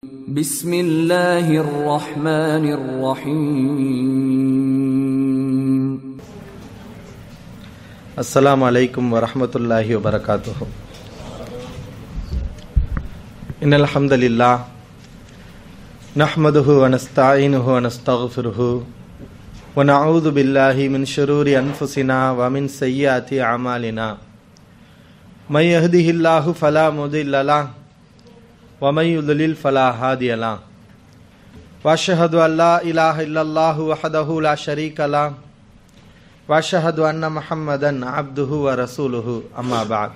بسم الله الرحمن الرحيم السلام عليكم ورحمة الله وبركاته إن الحمد لله نحمده ونستعينه ونستغفره ونعوذ بالله من شرور أنفسنا ومن سيئات أعمالنا من يهده الله فلا مضل له ومن يضلل فلا هادي له واشهد ان لا اله الا الله وحده لا شريك له واشهد ان محمدا عبده ورسوله اما بعد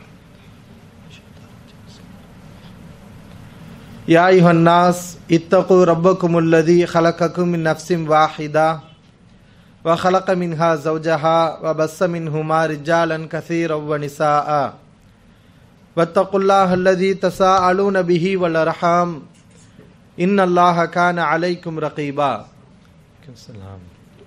يا ايها الناس اتقوا ربكم الذي خلقكم من نفس واحده وخلق منها زوجها وبث منهما رجالا كثيرا ونساء واتقوا الله الذي تساءلون به والارحام ان الله كان عليكم رقيبا السلام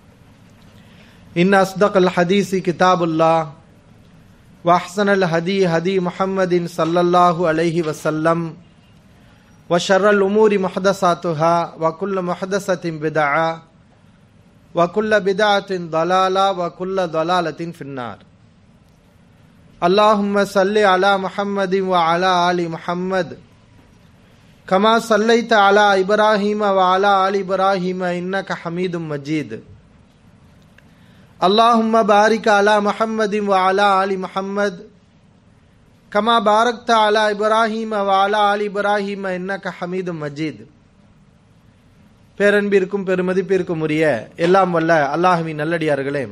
ان اصدق الحديث كتاب الله واحسن الهدي هدي محمد صلى الله عليه وسلم وشر الامور محدثاتها وكل محدثه بدعه وكل بدعه ضلاله وكل ضلاله في النار اللهم صل على محمد وعلى ال محمد كما صليت على ابراهيم وعلى ال ابراهيم انك حميد مجيد اللهم بارك على محمد وعلى ال محمد كما باركت على ابراهيم وعلى ال ابراهيم انك حميد مجيد பேரன்பிற்கும் பெருமதிப்பிற்கும் உரிய எல்லாம் வல்ல அல்லாஹுவின் நல்லடியார்களே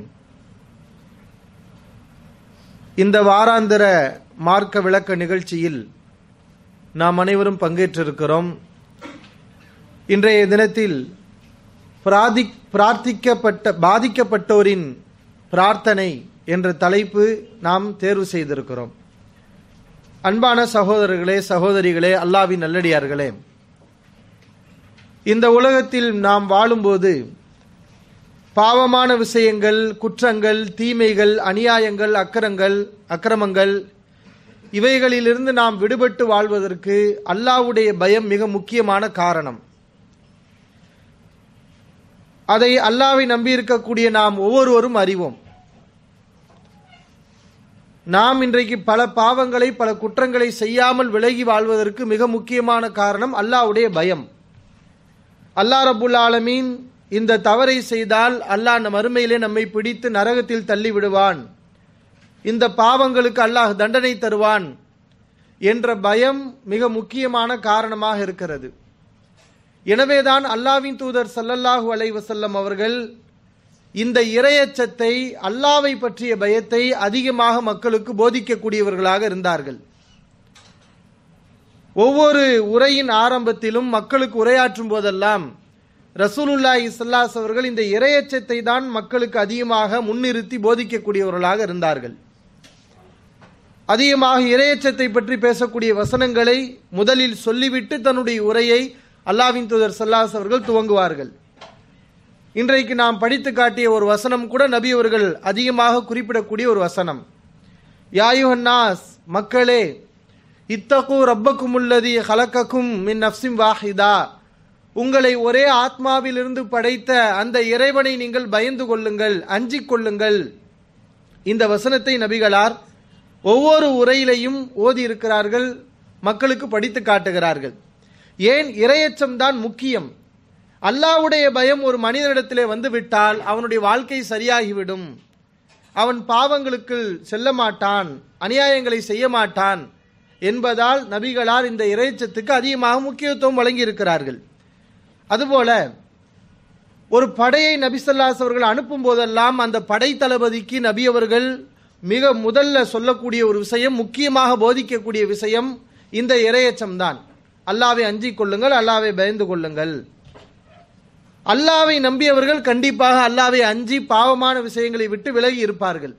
இந்த வாராந்திர மார்க்க விளக்க நிகழ்ச்சியில் நாம் அனைவரும் பங்கேற்றிருக்கிறோம் இன்றைய தினத்தில் பிராதி பிரார்த்திக்கப்பட்ட பாதிக்கப்பட்டோரின் பிரார்த்தனை என்ற தலைப்பு நாம் தேர்வு செய்திருக்கிறோம் அன்பான சகோதரர்களே சகோதரிகளே அல்லாவின் நல்லடியார்களே இந்த உலகத்தில் நாம் வாழும்போது பாவமான விஷயங்கள் குற்றங்கள் தீமைகள் அநியாயங்கள் அக்கரங்கள் அக்கிரமங்கள் இவைகளிலிருந்து நாம் விடுபட்டு வாழ்வதற்கு அல்லாவுடைய பயம் மிக முக்கியமான காரணம் அதை அல்லாவை நம்பியிருக்கக்கூடிய நாம் ஒவ்வொருவரும் அறிவோம் நாம் இன்றைக்கு பல பாவங்களை பல குற்றங்களை செய்யாமல் விலகி வாழ்வதற்கு மிக முக்கியமான காரணம் அல்லாவுடைய பயம் அல்லா ரபுல் ஆலமீன் இந்த தவறை செய்தால் அல்லாஹ் மறுமையிலே நம்மை பிடித்து நரகத்தில் தள்ளி விடுவான் இந்த பாவங்களுக்கு அல்லாஹ் தண்டனை தருவான் என்ற பயம் மிக முக்கியமான காரணமாக இருக்கிறது எனவேதான் அல்லாவின் தூதர் சல்லல்லாஹு அலை வசல்லம் அவர்கள் இந்த இரையச்சத்தை அல்லாவை பற்றிய பயத்தை அதிகமாக மக்களுக்கு போதிக்கக்கூடியவர்களாக இருந்தார்கள் ஒவ்வொரு உரையின் ஆரம்பத்திலும் மக்களுக்கு உரையாற்றும் போதெல்லாம் ரசூலுல்லா இஸ்லாஸ் அவர்கள் இந்த இரையச்சத்தை தான் மக்களுக்கு அதிகமாக முன்னிறுத்தி போதிக்கக்கூடியவர்களாக இருந்தார்கள் அதிகமாக இரையச்சத்தை பற்றி பேசக்கூடிய வசனங்களை முதலில் சொல்லிவிட்டு தன்னுடைய உரையை அல்லாவின் தூதர் சல்லாஸ் அவர்கள் துவங்குவார்கள் இன்றைக்கு நாம் படித்து காட்டிய ஒரு வசனம் கூட நபி அவர்கள் அதிகமாக குறிப்பிடக்கூடிய ஒரு வசனம் யாயுஹன்னாஸ் மக்களே இத்தகு ரப்பக்கும் உள்ளதி ஹலக்கக்கும் மின் நப்சிம் வாஹிதா உங்களை ஒரே ஆத்மாவிலிருந்து படைத்த அந்த இறைவனை நீங்கள் பயந்து கொள்ளுங்கள் அஞ்சிக் கொள்ளுங்கள் இந்த வசனத்தை நபிகளார் ஒவ்வொரு உரையிலையும் ஓதி இருக்கிறார்கள் மக்களுக்கு படித்து காட்டுகிறார்கள் ஏன் இரையச்சம் தான் முக்கியம் அல்லாவுடைய பயம் ஒரு மனிதனிடத்திலே வந்து விட்டால் அவனுடைய வாழ்க்கை சரியாகிவிடும் அவன் பாவங்களுக்கு செல்ல மாட்டான் அநியாயங்களை செய்ய மாட்டான் என்பதால் நபிகளார் இந்த இறைச்சத்துக்கு அதிகமாக முக்கியத்துவம் வழங்கி இருக்கிறார்கள் அதுபோல ஒரு படையை நபிசல்லாஸ் அவர்கள் அனுப்பும் போதெல்லாம் அந்த படை தளபதிக்கு நபி அவர்கள் மிக முதல்ல சொல்லக்கூடிய ஒரு விஷயம் முக்கியமாக போதிக்கக்கூடிய விஷயம் இந்த இரையச்சம் தான் அல்லாவை அஞ்சிக் கொள்ளுங்கள் அல்லாவை பயந்து கொள்ளுங்கள் அல்லாவை நம்பியவர்கள் கண்டிப்பாக அல்லாவை அஞ்சி பாவமான விஷயங்களை விட்டு விலகி இருப்பார்கள்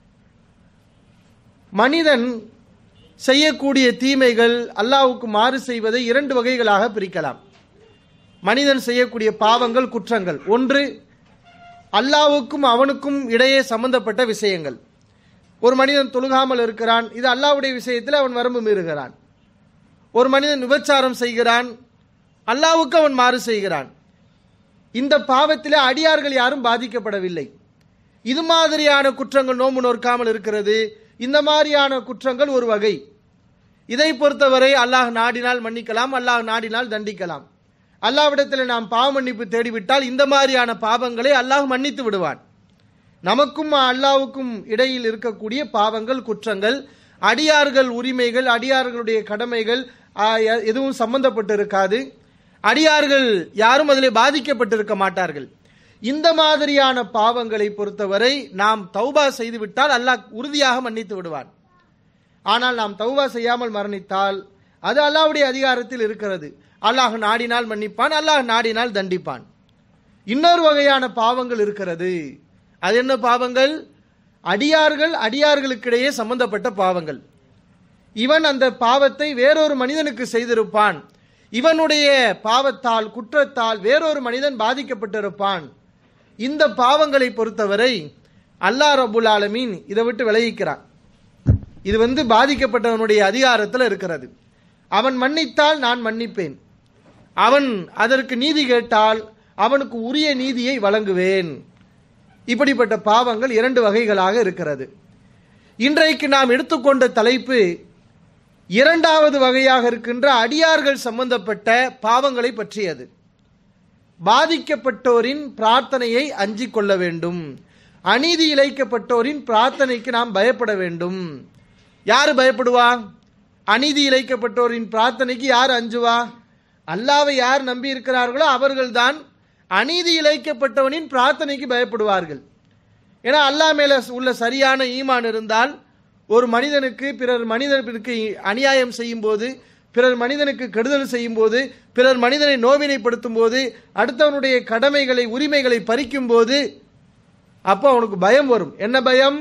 மனிதன் செய்யக்கூடிய தீமைகள் அல்லாவுக்கு மாறு செய்வதை இரண்டு வகைகளாக பிரிக்கலாம் மனிதன் செய்யக்கூடிய பாவங்கள் குற்றங்கள் ஒன்று அல்லாவுக்கும் அவனுக்கும் இடையே சம்பந்தப்பட்ட விஷயங்கள் ஒரு மனிதன் தொழுகாமல் இருக்கிறான் இது அல்லாவுடைய விஷயத்தில் அவன் வரம்பு மீறுகிறான் ஒரு மனிதன் விபச்சாரம் செய்கிறான் அல்லாவுக்கு அவன் மாறு செய்கிறான் இந்த பாவத்திலே அடியார்கள் யாரும் பாதிக்கப்படவில்லை இது மாதிரியான குற்றங்கள் நோம்பு நோற்காமல் இருக்கிறது இந்த மாதிரியான குற்றங்கள் ஒரு வகை இதை பொறுத்தவரை அல்லாஹ் நாடினால் மன்னிக்கலாம் அல்லாஹ் நாடினால் தண்டிக்கலாம் அல்லாவிடத்தில் நாம் பாவ மன்னிப்பு தேடிவிட்டால் இந்த மாதிரியான பாவங்களை அல்லாஹ் மன்னித்து விடுவான் நமக்கும் அல்லாவுக்கும் இடையில் இருக்கக்கூடிய பாவங்கள் குற்றங்கள் அடியார்கள் உரிமைகள் அடியார்களுடைய கடமைகள் ஆ, எ- எதுவும் சம்பந்தப்பட்டு இருக்காது அடியார்கள் யாரும் அதில் பாதிக்கப்பட்டிருக்க மாட்டார்கள் இந்த மாதிரியான பாவங்களை பொறுத்தவரை நாம் தௌபா செய்துவிட்டால் அல்லாஹ் உறுதியாக மன்னித்து விடுவான் ஆனால் நாம் தௌபா செய்யாமல் மரணித்தால் அது அல்லாஹ்வுடைய அதிகாரத்தில் இருக்கிறது அல்லாஹ் நாடினால் மன்னிப்பான் அல்லாஹ் நாடினால் தண்டிப்பான் இன்னொரு வகையான பாவங்கள் இருக்கிறது அது என்ன பாவங்கள் அடியார்கள் அடியார்களுக்கிடையே சம்பந்தப்பட்ட பாவங்கள் இவன் அந்த பாவத்தை வேறொரு மனிதனுக்கு செய்திருப்பான் இவனுடைய பாவத்தால் குற்றத்தால் வேறொரு மனிதன் பாதிக்கப்பட்டிருப்பான் இந்த பாவங்களை பொறுத்தவரை அல்லாஹ் ரபுல் ஆலமீன் இதை விட்டு விலகிக்கிறான் இது வந்து பாதிக்கப்பட்டவனுடைய அதிகாரத்தில் இருக்கிறது அவன் மன்னித்தால் நான் மன்னிப்பேன் அவன் அதற்கு நீதி கேட்டால் அவனுக்கு உரிய நீதியை வழங்குவேன் இப்படிப்பட்ட பாவங்கள் இரண்டு வகைகளாக இருக்கிறது இன்றைக்கு நாம் எடுத்துக்கொண்ட தலைப்பு இரண்டாவது வகையாக இருக்கின்ற அடியார்கள் சம்பந்தப்பட்ட பாவங்களை பற்றியது பாதிக்கப்பட்டோரின் பிரார்த்தனையை அஞ்சிக் கொள்ள வேண்டும் அநீதி இழைக்கப்பட்டோரின் பிரார்த்தனைக்கு நாம் பயப்பட வேண்டும் யார் பயப்படுவா அநீதி இழைக்கப்பட்டோரின் பிரார்த்தனைக்கு யார் அஞ்சுவா அல்லாவை யார் நம்பி இருக்கிறார்களோ அவர்கள்தான் அநீதி இழைக்கப்பட்டவனின் பிரார்த்தனைக்கு பயப்படுவார்கள் ஏன்னா அல்லாஹ் மேல உள்ள சரியான ஈமான் இருந்தால் ஒரு மனிதனுக்கு பிறர் மனிதனுக்கு அநியாயம் செய்யும் போது பிறர் மனிதனுக்கு கெடுதல் செய்யும் போது பிறர் மனிதனை நோவினைப்படுத்தும் போது அடுத்தவனுடைய கடமைகளை உரிமைகளை பறிக்கும் போது அப்போ அவனுக்கு பயம் வரும் என்ன பயம்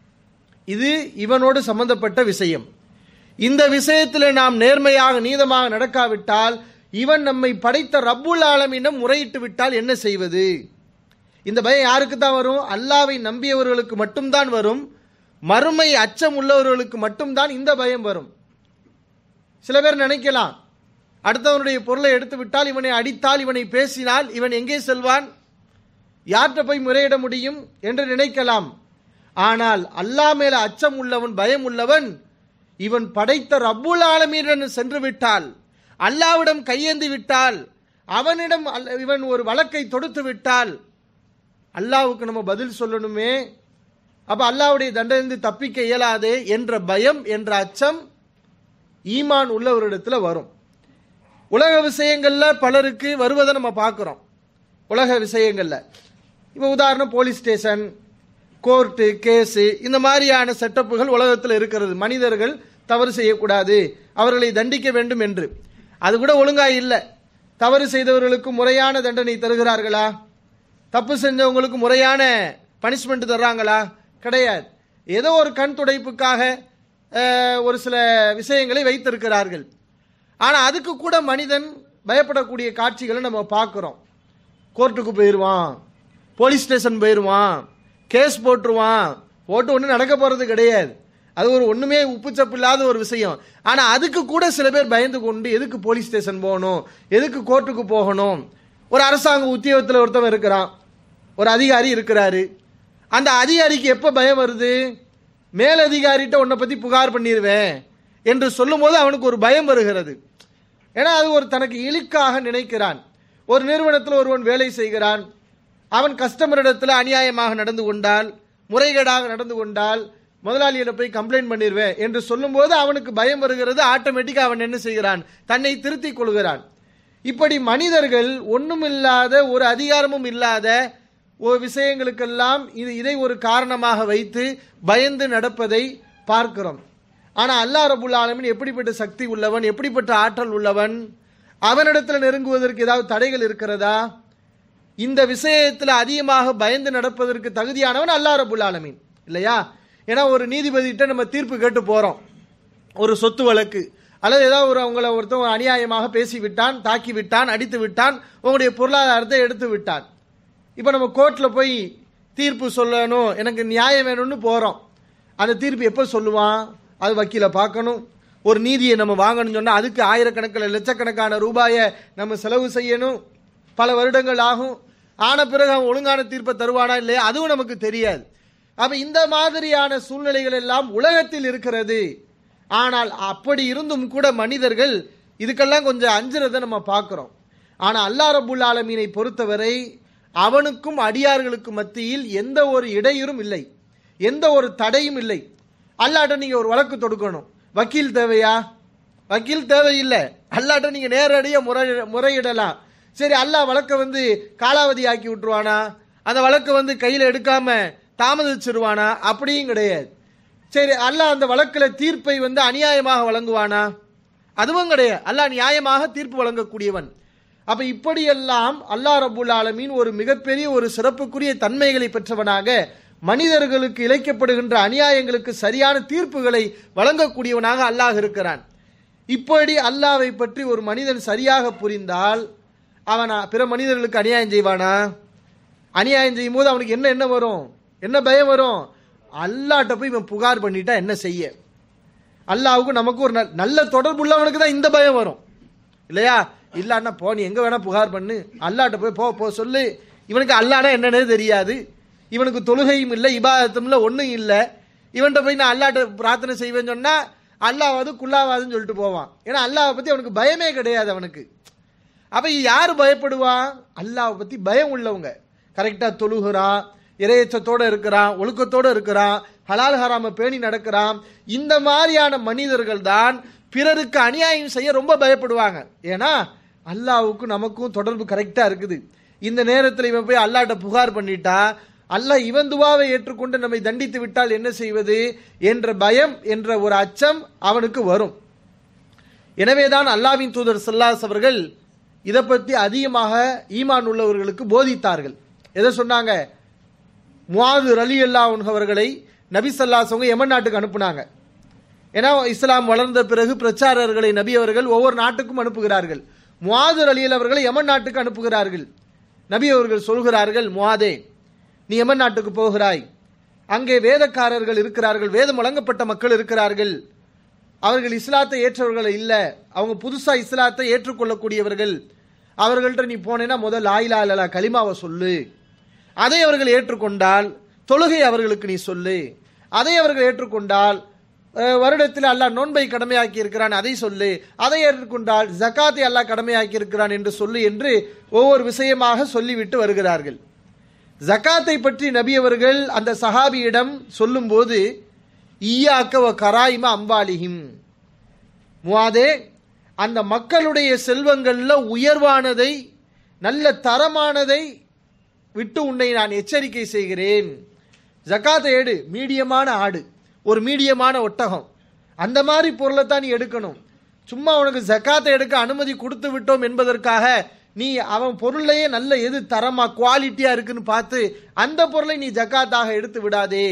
இது இவனோடு சம்பந்தப்பட்ட விஷயம் இந்த விஷயத்தில் நாம் நேர்மையாக நீதமாக நடக்காவிட்டால் இவன் நம்மை படைத்த ரப்புல் ஆலமீனம் முறையிட்டு விட்டால் என்ன செய்வது இந்த பயம் யாருக்கு தான் வரும் அல்லாவை நம்பியவர்களுக்கு மட்டும்தான் வரும் மறுமை அச்சம் உள்ளவர்களுக்கு மட்டும்தான் இந்த பயம் வரும் சில பேர் நினைக்கலாம் அடுத்தவனுடைய பொருளை எடுத்து விட்டால் இவனை அடித்தால் இவனை பேசினால் இவன் எங்கே செல்வான் யார்கிட்ட போய் முறையிட முடியும் என்று நினைக்கலாம் ஆனால் அல்லாஹ் மேல அச்சம் உள்ளவன் பயம் உள்ளவன் இவன் படைத்த ரப்புல் ஆலமீனுடன் சென்று விட்டால் அல்லாவிடம் கையேந்தி விட்டால் அவனிடம் அல்ல- இவன் ஒரு வழக்கை தொடுத்து விட்டால் அல்லாவுக்கு நம்ம பதில் சொல்லணுமே அப்ப அல்லாவுடைய தண்டனை தப்பிக்க இயலாதே என்ற பயம் என்ற அச்சம் ஈமான் உள்ளவரிடத்துல வரும் உலக விஷயங்கள்ல பலருக்கு வருவதை நம்ம பார்க்கிறோம் உலக விஷயங்கள்ல இப்போ உதாரணம் போலீஸ் ஸ்டேஷன் கோர்ட்டு கேஸு இந்த மாதிரியான செட்டப்புகள் உலகத்தில் இருக்கிறது மனிதர்கள் தவறு செய்யக்கூடாது அவர்களை தண்டிக்க வேண்டும் என்று அது கூட ஒழுங்கா இல்லை தவறு செய்தவர்களுக்கு முறையான தண்டனை தருகிறார்களா தப்பு செஞ்சவங்களுக்கு முறையான பனிஷ்மெண்ட் தர்றாங்களா கிடையாது ஏதோ ஒரு கண் துடைப்புக்காக அஹ், ஒரு சில விஷயங்களை வைத்திருக்கிறார்கள் ஆனால் அதுக்கு கூட மனிதன் பயப்படக்கூடிய காட்சிகளை நம்ம பார்க்குறோம் கோர்ட்டுக்கு போயிடுவான் போலீஸ் ஸ்டேஷன் போயிடுவான் கேஸ் போட்டுருவான் போட்டு ஒன்றும் நடக்க போகிறது கிடையாது அது ஒரு ஒன்றுமே உப்புச்சப்பு இல்லாத ஒரு விஷயம் ஆனால் அதுக்கு கூட சில பேர் பயந்து கொண்டு எதுக்கு போலீஸ் ஸ்டேஷன் போகணும் எதுக்கு கோர்ட்டுக்கு போகணும் ஒரு அரசாங்க உத்தியோகத்தில் ஒருத்தவன் இருக்கிறான் ஒரு அதிகாரி இருக்கிறாரு அந்த அதிகாரிக்கு எப்போ பயம் வருது மேலதிகாரிட்ட உன்னை பற்றி புகார் பண்ணிடுவேன் என்று சொல்லும்போது அவனுக்கு ஒரு பயம் வருகிறது ஏன்னா அது ஒரு தனக்கு இழுக்காக நினைக்கிறான் ஒரு நிறுவனத்தில் ஒருவன் வேலை செய்கிறான் அவன் கஸ்டமரிடத்தில் அநியாயமாக நடந்து கொண்டால் முறைகேடாக நடந்து கொண்டால் முதலாளியிட போய் கம்ப்ளைண்ட் பண்ணிடுவேன் என்று சொல்லும்போது அவனுக்கு பயம் வருகிறது ஆட்டோமேட்டிக்காக அவன் என்ன செய்கிறான் தன்னை திருத்திக் கொள்கிறான் இப்படி மனிதர்கள் ஒண்ணுமில்லாத ஒரு அதிகாரமும் இல்லாத ஒரு விஷயங்களுக்கெல்லாம் இது இதை ஒரு காரணமாக வைத்து பயந்து நடப்பதை பார்க்கிறோம் ஆனா அல்லாஹ் ரபுல் ஆலமீன் எப்படிப்பட்ட சக்தி உள்ளவன் எப்படிப்பட்ட ஆற்றல் உள்ளவன் அவனிடத்தில் நெருங்குவதற்கு ஏதாவது தடைகள் இருக்கிறதா இந்த விஷயத்தில் அதிகமாக பயந்து நடப்பதற்கு தகுதியானவன் அல்லாஹ் ரபுல் ஆலமீன் இல்லையா ஏன்னா ஒரு நீதிபதிகிட்ட நம்ம தீர்ப்பு கேட்டு போறோம் ஒரு சொத்து வழக்கு அல்லது ஏதாவது ஒரு அவங்கள ஒருத்தன் அநியாயமாக பேசி விட்டான் தாக்கி விட்டான் அடித்து விட்டான் உங்களுடைய பொருளாதாரத்தை எடுத்து விட்டான் இப்போ நம்ம கோர்ட்டில் போய் தீர்ப்பு சொல்லணும் எனக்கு நியாயம் வேணும்னு போகிறோம் அந்த தீர்ப்பு எப்போ சொல்லுவான் அது வக்கீலை பார்க்கணும் ஒரு நீதியை நம்ம வாங்கணும்னு சொன்னா அதுக்கு ஆயிரக்கணக்கில் லட்சக்கணக்கான ரூபாயை நம்ம செலவு செய்யணும் பல வருடங்கள் ஆகும் ஆன பிறகு அவன் ஒழுங்கான தீர்ப்பை தருவானா இல்லையா அதுவும் நமக்கு தெரியாது அப்ப இந்த மாதிரியான சூழ்நிலைகள் எல்லாம் உலகத்தில் இருக்கிறது ஆனால் அப்படி இருந்தும் கூட மனிதர்கள் இதுக்கெல்லாம் கொஞ்சம் அஞ்சுறதை நம்ம பார்க்கிறோம் ஆனா அல்லாஹ் ரபுல் ஆலமீனை பொறுத்தவரை அவனுக்கும் அடியார்களுக்கும் மத்தியில் எந்த ஒரு இடையூறும் இல்லை எந்த ஒரு தடையும் இல்லை அல்லாட்ட நீங்க ஒரு வழக்கு தொடுக்கணும் வக்கீல் தேவையா வக்கீல் தேவையில்லை அல்லாட்ட நீங்க நேரடியாக முறை முறையிடலாம் சரி அல்லாஹ் வழக்கை வந்து காலாவதி ஆக்கி விட்டுருவானா அந்த வழக்கை வந்து கையில் எடுக்காம தாமதிச்சிருவானா அப்படியும் கிடையாது சரி அல்லாஹ் அந்த வழக்கில் தீர்ப்பை வந்து அநியாயமாக வழங்குவானா அதுவும் கிடையாது அல்லாஹ் நியாயமாக தீர்ப்பு வழங்கக்கூடியவன் அப்ப இப்படியெல்லாம் அல்லாஹ் ரபுல் ஆலமீன் ஒரு மிகப்பெரிய ஒரு சிறப்புக்குரிய தன்மைகளை பெற்றவனாக மனிதர்களுக்கு இழைக்கப்படுகின்ற அநியாயங்களுக்கு சரியான தீர்ப்புகளை வழங்கக்கூடியவனாக அல்லாஹ் இருக்கிறான் இப்படி அல்லாவை பற்றி ஒரு மனிதன் சரியாக புரிந்தால் அவன் பிற மனிதர்களுக்கு அநியாயம் செய்வானா அநியாயம் செய்யும் போது அவனுக்கு என்ன என்ன வரும் என்ன பயம் வரும் அல்லாட்ட போய் இவன் புகார் பண்ணிட்டா என்ன செய்ய அல்லாவுக்கு நமக்கு ஒரு நல்- நல்ல தொடர்பு உள்ளவனுக்கு தான் இந்த பயம் வரும் இல்லையா இல்லான்னா போ நீ எங்க வேணா புகார் பண்ணு அல்லாட்ட போய் போ போ சொல்லு இவனுக்கு அல்லானா என்னன்னே தெரியாது இவனுக்கு தொழுகையும் இல்லை இபாதத்தும் இல்லை ஒன்றும் இல்லை இவன்கிட்ட போய் நான் அல்லாட்ட பிரார்த்தனை செய்வேன்னு சொன்னா அல்லாவது குல்லாவாதுன்னு சொல்லிட்டு போவான் ஏன்னா அல்லாவை பத்தி அவனுக்கு பயமே கிடையாது அவனுக்கு அப்ப யார் பயப்படுவான் அல்லாவை பத்தி பயம் உள்ளவங்க கரெக்டா தொழுகிறான் இறையச்சத்தோட இருக்கிறான் ஒழுக்கத்தோட இருக்கிறான் ஹலால் ஹராம பேணி நடக்கிறான் இந்த மாதிரியான மனிதர்கள் தான் பிறருக்கு அநியாயம் செய்ய ரொம்ப பயப்படுவாங்க ஏன்னா அல்லாவுக்கும் நமக்கும் தொடர்பு கரெக்டா இருக்குது இந்த நேரத்தில் இவன் போய் அல்லாட்ட புகார் பண்ணிட்டா அல்லாஹ் இவன் துவாவை ஏற்றுக்கொண்டு நம்மை தண்டித்து விட்டால் என்ன செய்வது என்ற பயம் என்ற ஒரு அச்சம் அவனுக்கு வரும் எனவேதான் அல்லாவின் தூதர் சல்லாஸ் அவர்கள் இதை பற்றி அதிகமாக ஈமான் உள்ளவர்களுக்கு போதித்தார்கள் எதை சொன்னாங்க முவாது ரலி அல்லா அவர்களை நபி சல்லாசவங்க எமன் நாட்டுக்கு அனுப்புனாங்க ஏன்னா இஸ்லாம் வளர்ந்த பிறகு பிரச்சாரர்களை நபி அவர்கள் ஒவ்வொரு நாட்டுக்கும் அனுப்புகிறார்கள் முவாது அலியல் அவர்களை யமன் நாட்டுக்கு அனுப்புகிறார்கள் நபி அவர்கள் சொல்கிறார்கள் முவாதே நீ யமன் நாட்டுக்கு போகிறாய் அங்கே வேதக்காரர்கள் இருக்கிறார்கள் வேதம் வழங்கப்பட்ட மக்கள் இருக்கிறார்கள் அவர்கள் இஸ்லாத்தை ஏற்றவர்கள் இல்ல அவங்க புதுசா இஸ்லாத்தை ஏற்றுக்கொள்ளக்கூடியவர்கள் அவர்கள்ட்ட நீ போனேன்னா முதல் ஆயிலா இல்லலா கலிமாவை சொல்லு அதை அவர்கள் ஏற்றுக்கொண்டால் தொழுகை அவர்களுக்கு நீ சொல்லு அதை அவர்கள் ஏற்றுக்கொண்டால் அஹ், வருடத்தில் அல்லாஹ் நோன்பை கடமையாக்கி இருக்கிறான் அதை சொல்லு அதை ஏற்றுக்கொண்டால் ஜகாத்தை அல்லாஹ் கடமையாக்கி இருக்கிறான் என்று சொல்லு என்று ஒவ்வொரு விஷயமாக சொல்லிவிட்டு வருகிறார்கள் ஜகாத்தை பற்றி நபி அவர்கள் அந்த சஹாபியிடம் சொல்லும்போது ஈயாக்க வ கராயிம அம்பாலிஹிம் முவாதே அந்த மக்களுடைய செல்வங்கள்ல உயர்வானதை நல்ல தரமானதை விட்டு உன்னை நான் எச்சரிக்கை செய்கிறேன் ஜக்காத்தை எடு மீடியமான ஆடு ஒரு மீடியமான ஒட்டகம் அந்த மாதிரி பொருளை தான் நீ எடுக்கணும் சும்மா உனக்கு ஜக்காத்தை எடுக்க அனுமதி கொடுத்து விட்டோம் என்பதற்காக நீ அவன் பொருளையே நல்ல எது தரமா குவாலிட்டியா இருக்குன்னு பார்த்து அந்த பொருளை நீ ஜக்காத்தாக எடுத்து விடாதே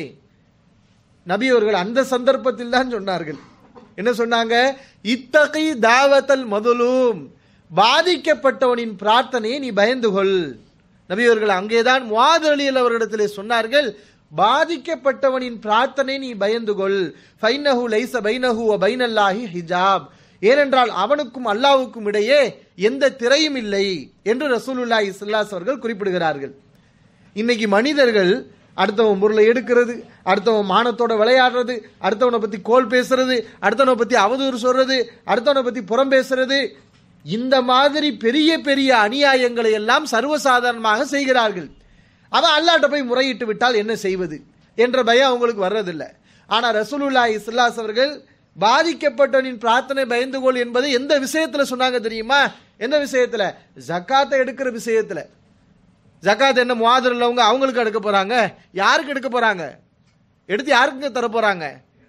நபி அவர்கள் அந்த சந்தர்ப்பத்தில் தான் சொன்னார்கள் என்ன சொன்னாங்க இத்தகை தாவத்தல் மதுலூம் பாதிக்கப்பட்டவனின் பிரார்த்தனையை நீ பயந்து கொள் நபி அவர்கள் அங்கேதான் முவாது அலியல் அவர்களிடத்திலே சொன்னார்கள் பாதிக்கப்பட்டவனின் பிரார்த்தனை நீ பயந்து கொள் ஃபைனஹு லைஸ பைனஹு வ பைனல்லாஹி ஹிஜாப் ஏனென்றால் அவனுக்கும் அல்லாஹ்வுக்கும் இடையே எந்த திரையும் இல்லை என்று ரசூலுல்லாஹி ஸல்லல்லாஹு அவர்கள் குறிப்பிடுகிறார்கள் இன்னைக்கு மனிதர்கள் அடுத்தவன் பொருளை எடுக்கிறது அடுத்தவன் மானத்தோட விளையாடுறது அடுத்தவனை பத்தி கோல் பேசுறது அடுத்தவனை பத்தி அவதூறு சொல்றது அடுத்தவனை பத்தி புறம் பேசுறது இந்த மாதிரி பெரிய பெரிய அநியாயங்களை எல்லாம் சர்வசாதாரணமாக செய்கிறார்கள் அவன் அல்லாட்ட போய் முறையிட்டு விட்டால் என்ன செய்வது என்ற பயம் அவங்களுக்கு வர்றதில்லை ஆனா ரசூலுல்லாஹி ஸல்லல்லாஹு அவர்கள் பாதிக்கப்பட்டவனின் பிரார்த்தனை பயந்து கொள் என்பதை எந்த விஷயத்துல சொன்னாங்க தெரியுமா எந்த விஷயத்துல ஜக்காத்தை எடுக்கிற விஷயத்துல ஜக்காத் என்ன முவாதர் உள்ளவங்க அவங்களுக்கு எடுக்க போறாங்க யாருக்கு எடுக்க போறாங்க எடுத்து யாருக்கு தர போறாங்க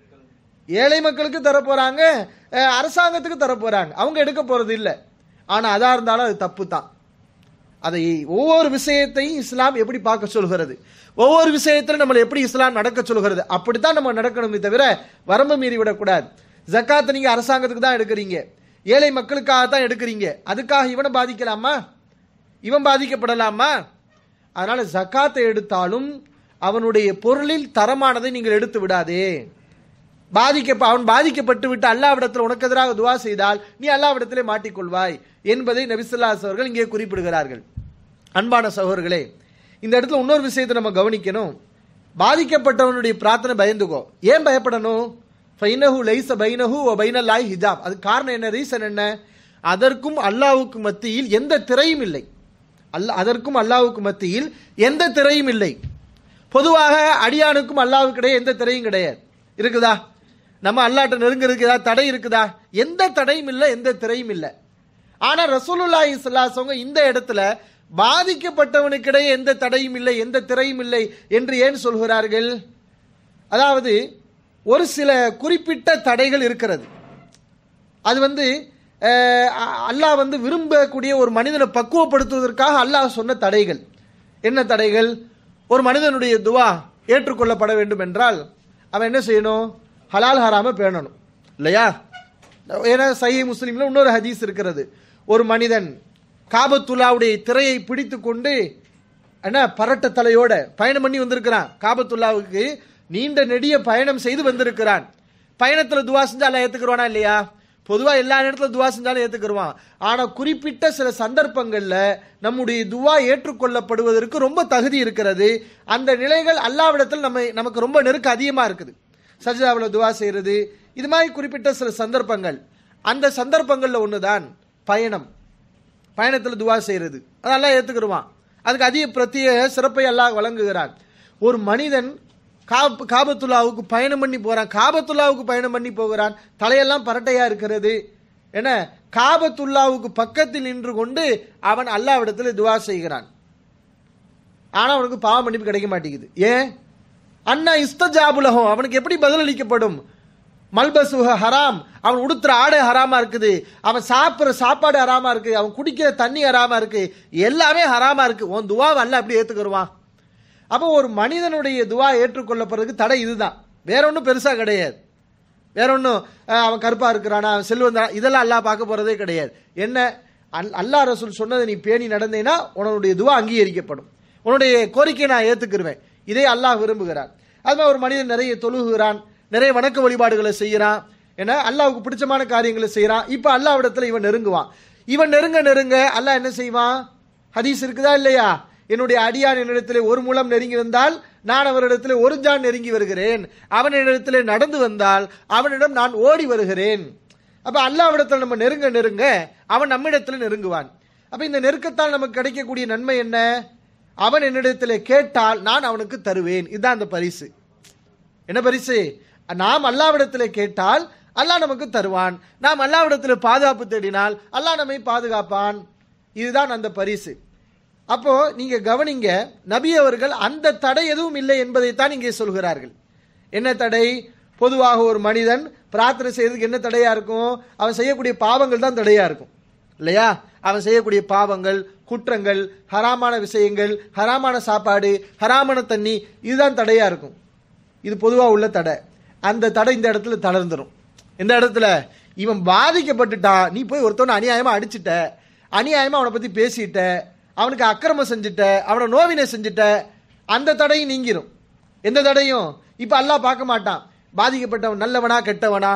ஏழை மக்களுக்கு தர போறாங்க அஹ், அரசாங்கத்துக்கு தர போறாங்க அவங்க எடுக்க போறது இல்ல ஆனா அதா இருந்தாலும் அது தப்பு தான் அதை ஒவ்வொரு விஷயத்தையும் இஸ்லாம் எப்படி பார்க்க சொல்கிறது ஒவ்வொரு விஷயத்திலும் நம்மளை எப்படி இஸ்லாம் நடக்க சொல்கிறது அப்படித்தான் நம்ம நடக்கணுமே தவிர வரம்பு மீறி விடக்கூடாது ஜக்காத்தை நீங்க அரசாங்கத்துக்கு தான் எடுக்கிறீங்க ஏழை மக்களுக்காக தான் எடுக்கிறீங்க அதுக்காக இவனை பாதிக்கலாமா இவன் பாதிக்கப்படலாமா அதனால ஜக்காத்தை எடுத்தாலும் அவனுடைய பொருளில் தரமானதை நீங்கள் எடுத்து விடாதே பாதிக்க அவன் பாதிக்கப்பட்டு விட்டு அல்லாவிடத்தில் உனக்கு எதிராக துவா செய்தால் நீ அல்லாவிடத்திலே மாட்டிக்கொள்வாய் என்பதை நபிசுல்லாஸ் அவர்கள் இங்கே குறிப்பிடுகிறார்கள் அன்பான சகோதரர்களே இந்த இடத்துல இன்னொரு விஷயத்தை நம்ம கவனிக்கணும் பாதிக்கப்பட்டவனுடைய பிரார்த்தனை பயந்துக்கோ ஏன் பயப்படணும் ஃபைனஹு லைஸ பைனஹு வ பைனல்லாஹி ஹிஜாப் அது காரணம் என்ன ரீசன் என்ன அதற்கும் அல்லாஹ்வுக்கு மத்தியில் எந்த திரையும் இல்லை அல்ல அதற்கும் அல்லாஹ்வுக்கு மத்தியில் எந்த திரையும் இல்லை பொதுவாக அடியானுக்கும் அல்லாஹ்வுக்கு இடையே எந்த திரையும் கிடையாது இருக்குதா நம்ம அல்லாட்ட நெருங்கிறதுக்கு ஏதாவது தடை இருக்குதா எந்த தடையும் இல்லை எந்த திரையும் இல்லை ஆனா ரசூலுல்லாஹி ஸல்லல்லாஹு இந்த இடத்துல பாதிக்கப்பட்டவனுக்கிடையே எந்த தடையும் இல்லை எந்த திரையும் இல்லை என்று ஏன் சொல்கிறார்கள் அதாவது ஒரு சில குறிப்பிட்ட தடைகள் இருக்கிறது அது வந்து அஹ், அல்லாஹ் வந்து விரும்பக்கூடிய ஒரு மனிதனை பக்குவப்படுத்துவதற்காக அல்லாஹ் சொன்ன தடைகள் என்ன தடைகள் ஒரு மனிதனுடைய துவா ஏற்றுக்கொள்ளப்பட வேண்டும் என்றால் அவன் என்ன செய்யணும் ஹலால் ஹராம பேணணும் இல்லையா ஏன்னா சஹி முஸ்லீம்ல இன்னொரு ஹதீஸ் இருக்கிறது ஒரு மனிதன் காபத்துல்லாவுடைய திரையை பிடித்து கொண்டு என்ன பரட்ட தலையோட பயணம் பண்ணி வந்திருக்கிறான் காபத்துல்லாவுக்கு நீண்ட நெடிய பயணம் செய்து வந்திருக்கிறான் பயணத்துல துவா செஞ்சா எல்லாம் ஏத்துக்குருவானா இல்லையா பொதுவா எல்லா நேரத்துல துவா செஞ்சாலும் ஏத்துக்குருவான் ஆனா குறிப்பிட்ட சில சந்தர்ப்பங்கள்ல நம்முடைய துவா ஏற்றுக்கொள்ளப்படுவதற்கு ரொம்ப தகுதி இருக்கிறது அந்த நிலைகள் அல்லாவிடத்தில் நம்ம நமக்கு ரொம்ப நெருக்கம் அதிகமா இருக்குது சஜிதாவில் துவா செய்யறது இது மாதிரி குறிப்பிட்ட சில சந்தர்ப்பங்கள் அந்த சந்தர்ப்பங்கள்ல ஒண்ணுதான் பயணம் பயணத்தில் துவா செய்யறது அதெல்லாம் ஏத்துக்கிடுவான் அதுக்கு அதிக பிரத்யேக சிறப்பை அல்லாஹ் வழங்குகிறான் ஒரு மனிதன் காப் காபத்துல்லாவுக்கு பயணம் பண்ணி போறான் காபத்துல்லாவுக்கு பயணம் பண்ணி போகிறான் தலையெல்லாம் பரட்டையா இருக்கிறது என்ன காபத்துல்லாவுக்கு பக்கத்தில் நின்று கொண்டு அவன் அல்லாவிடத்தில் துவா செய்கிறான் ஆனா அவனுக்கு பாவ மன்னிப்பு கிடைக்க மாட்டேங்குது ஏன் அண்ணா இஸ்தஜாபுலகம் அவனுக்கு எப்படி பதிலளிக்கப்படும் மல்பசுஹ ஹராம் அவன் உடுத்துற ஆடை ஹராமா இருக்குது அவன் சாப்பிடுற சாப்பாடு ஹராமா இருக்கு அவன் குடிக்கிற தண்ணி ஹராமா இருக்கு எல்லாமே ஹராமா இருக்கு உன் துவாவை அல்ல அப்படி ஏத்துக்கிடுவான் அப்போ ஒரு மனிதனுடைய துவா ஏற்றுக்கொள்ளப்படுறதுக்கு தடை இதுதான் வேற ஒன்றும் பெருசா கிடையாது வேற ஒன்றும் அவன் கருப்பா இருக்கிறானா அவன் செல்வந்தா இதெல்லாம் அல்லாஹ் பார்க்க போறதே கிடையாது என்ன அல்- அல்லாஹ் ரசூல் சொன்னதை நீ பேணி நடந்தேன்னா உன்னுடைய துவா அங்கீகரிக்கப்படும் உன்னுடைய கோரிக்கையை நான் ஏத்துக்கிருவேன் இதை அல்லாஹ் விரும்புகிறான் அது மாதிரி ஒரு மனிதன் நிறைய தொழுகிறான் நிறைய வணக்க வழிபாடுகளை செய்யறான் ஏன்னா அல்லாஹ்வுக்கு பிடிச்சமான காரியங்களை செய்யறான் இப்ப அல்லாஹ்விடத்துல இவன் நெருங்குவான் இவன் நெருங்க நெருங்க அல்லாஹ் என்ன செய்வான் ஹதீஸ் இருக்குதா இல்லையா என்னுடைய அடியான் என்னிடத்திலே ஒரு முழம் நெருங்கி வந்தால் நான் அவரிடத்திலே ஒரு ஜான் நெருங்கி வருகிறேன் அவனிடத்திலே நடந்து வந்தால் அவனிடம் நான் ஓடி வருகிறேன் அப்ப அல்லாவிடத்தில் நம்ம நெருங்க நெருங்க அவன் நம்மிடத்தில் நெருங்குவான் அப்ப இந்த நெருக்கத்தால் நமக்கு கிடைக்கக்கூடிய நன்மை என்ன அவன் என்னிடத்திலே கேட்டால் நான் அவனுக்கு தருவேன் இதுதான் அந்த பரிசு என்ன பரிசு நாம் அல்லாவிடத்தில் கேட்டால் அல்லாஹ் நமக்கு தருவான் நாம் அல்லாவிடத்தில் பாதுகாப்பு தேடினால் அல்லாஹ் நம்மை பாதுகாப்பான் இதுதான் அந்த பரிசு அப்போ நீங்க கவனிங்க நபி அவர்கள் அந்த தடை எதுவும் இல்லை என்பதைத்தான் இங்கே சொல்கிறார்கள் என்ன தடை பொதுவாக ஒரு மனிதன் பிரார்த்தனை செய்யறதுக்கு என்ன தடையா இருக்கும் அவன் செய்யக்கூடிய பாவங்கள் தான் தடையா இருக்கும் இல்லையா அவன் செய்யக்கூடிய பாவங்கள் குற்றங்கள் ஹராமான விஷயங்கள் ஹராமான சாப்பாடு ஹராமான தண்ணி இதுதான் தடையா இருக்கும் இது பொதுவா உள்ள தடை அந்த தடை இந்த இடத்துல தளர்ந்துரும் இந்த இடத்துல இவன் பாதிக்கப்பட்டுட்டான் நீ போய் ஒருத்தவனை அநியாயமா அடிச்சிட்ட அநியாயமா அவனை பத்தி பேசிட்ட அவனுக்கு அக்கிரமம் செஞ்சுட்ட அவனை நோவினை செஞ்சுட்ட அந்த தடையும் நீங்கிரும் எந்த தடையும் இப்ப அல்லாஹ் பார்க்க மாட்டான் பாதிக்கப்பட்டவன் நல்லவனா கெட்டவனா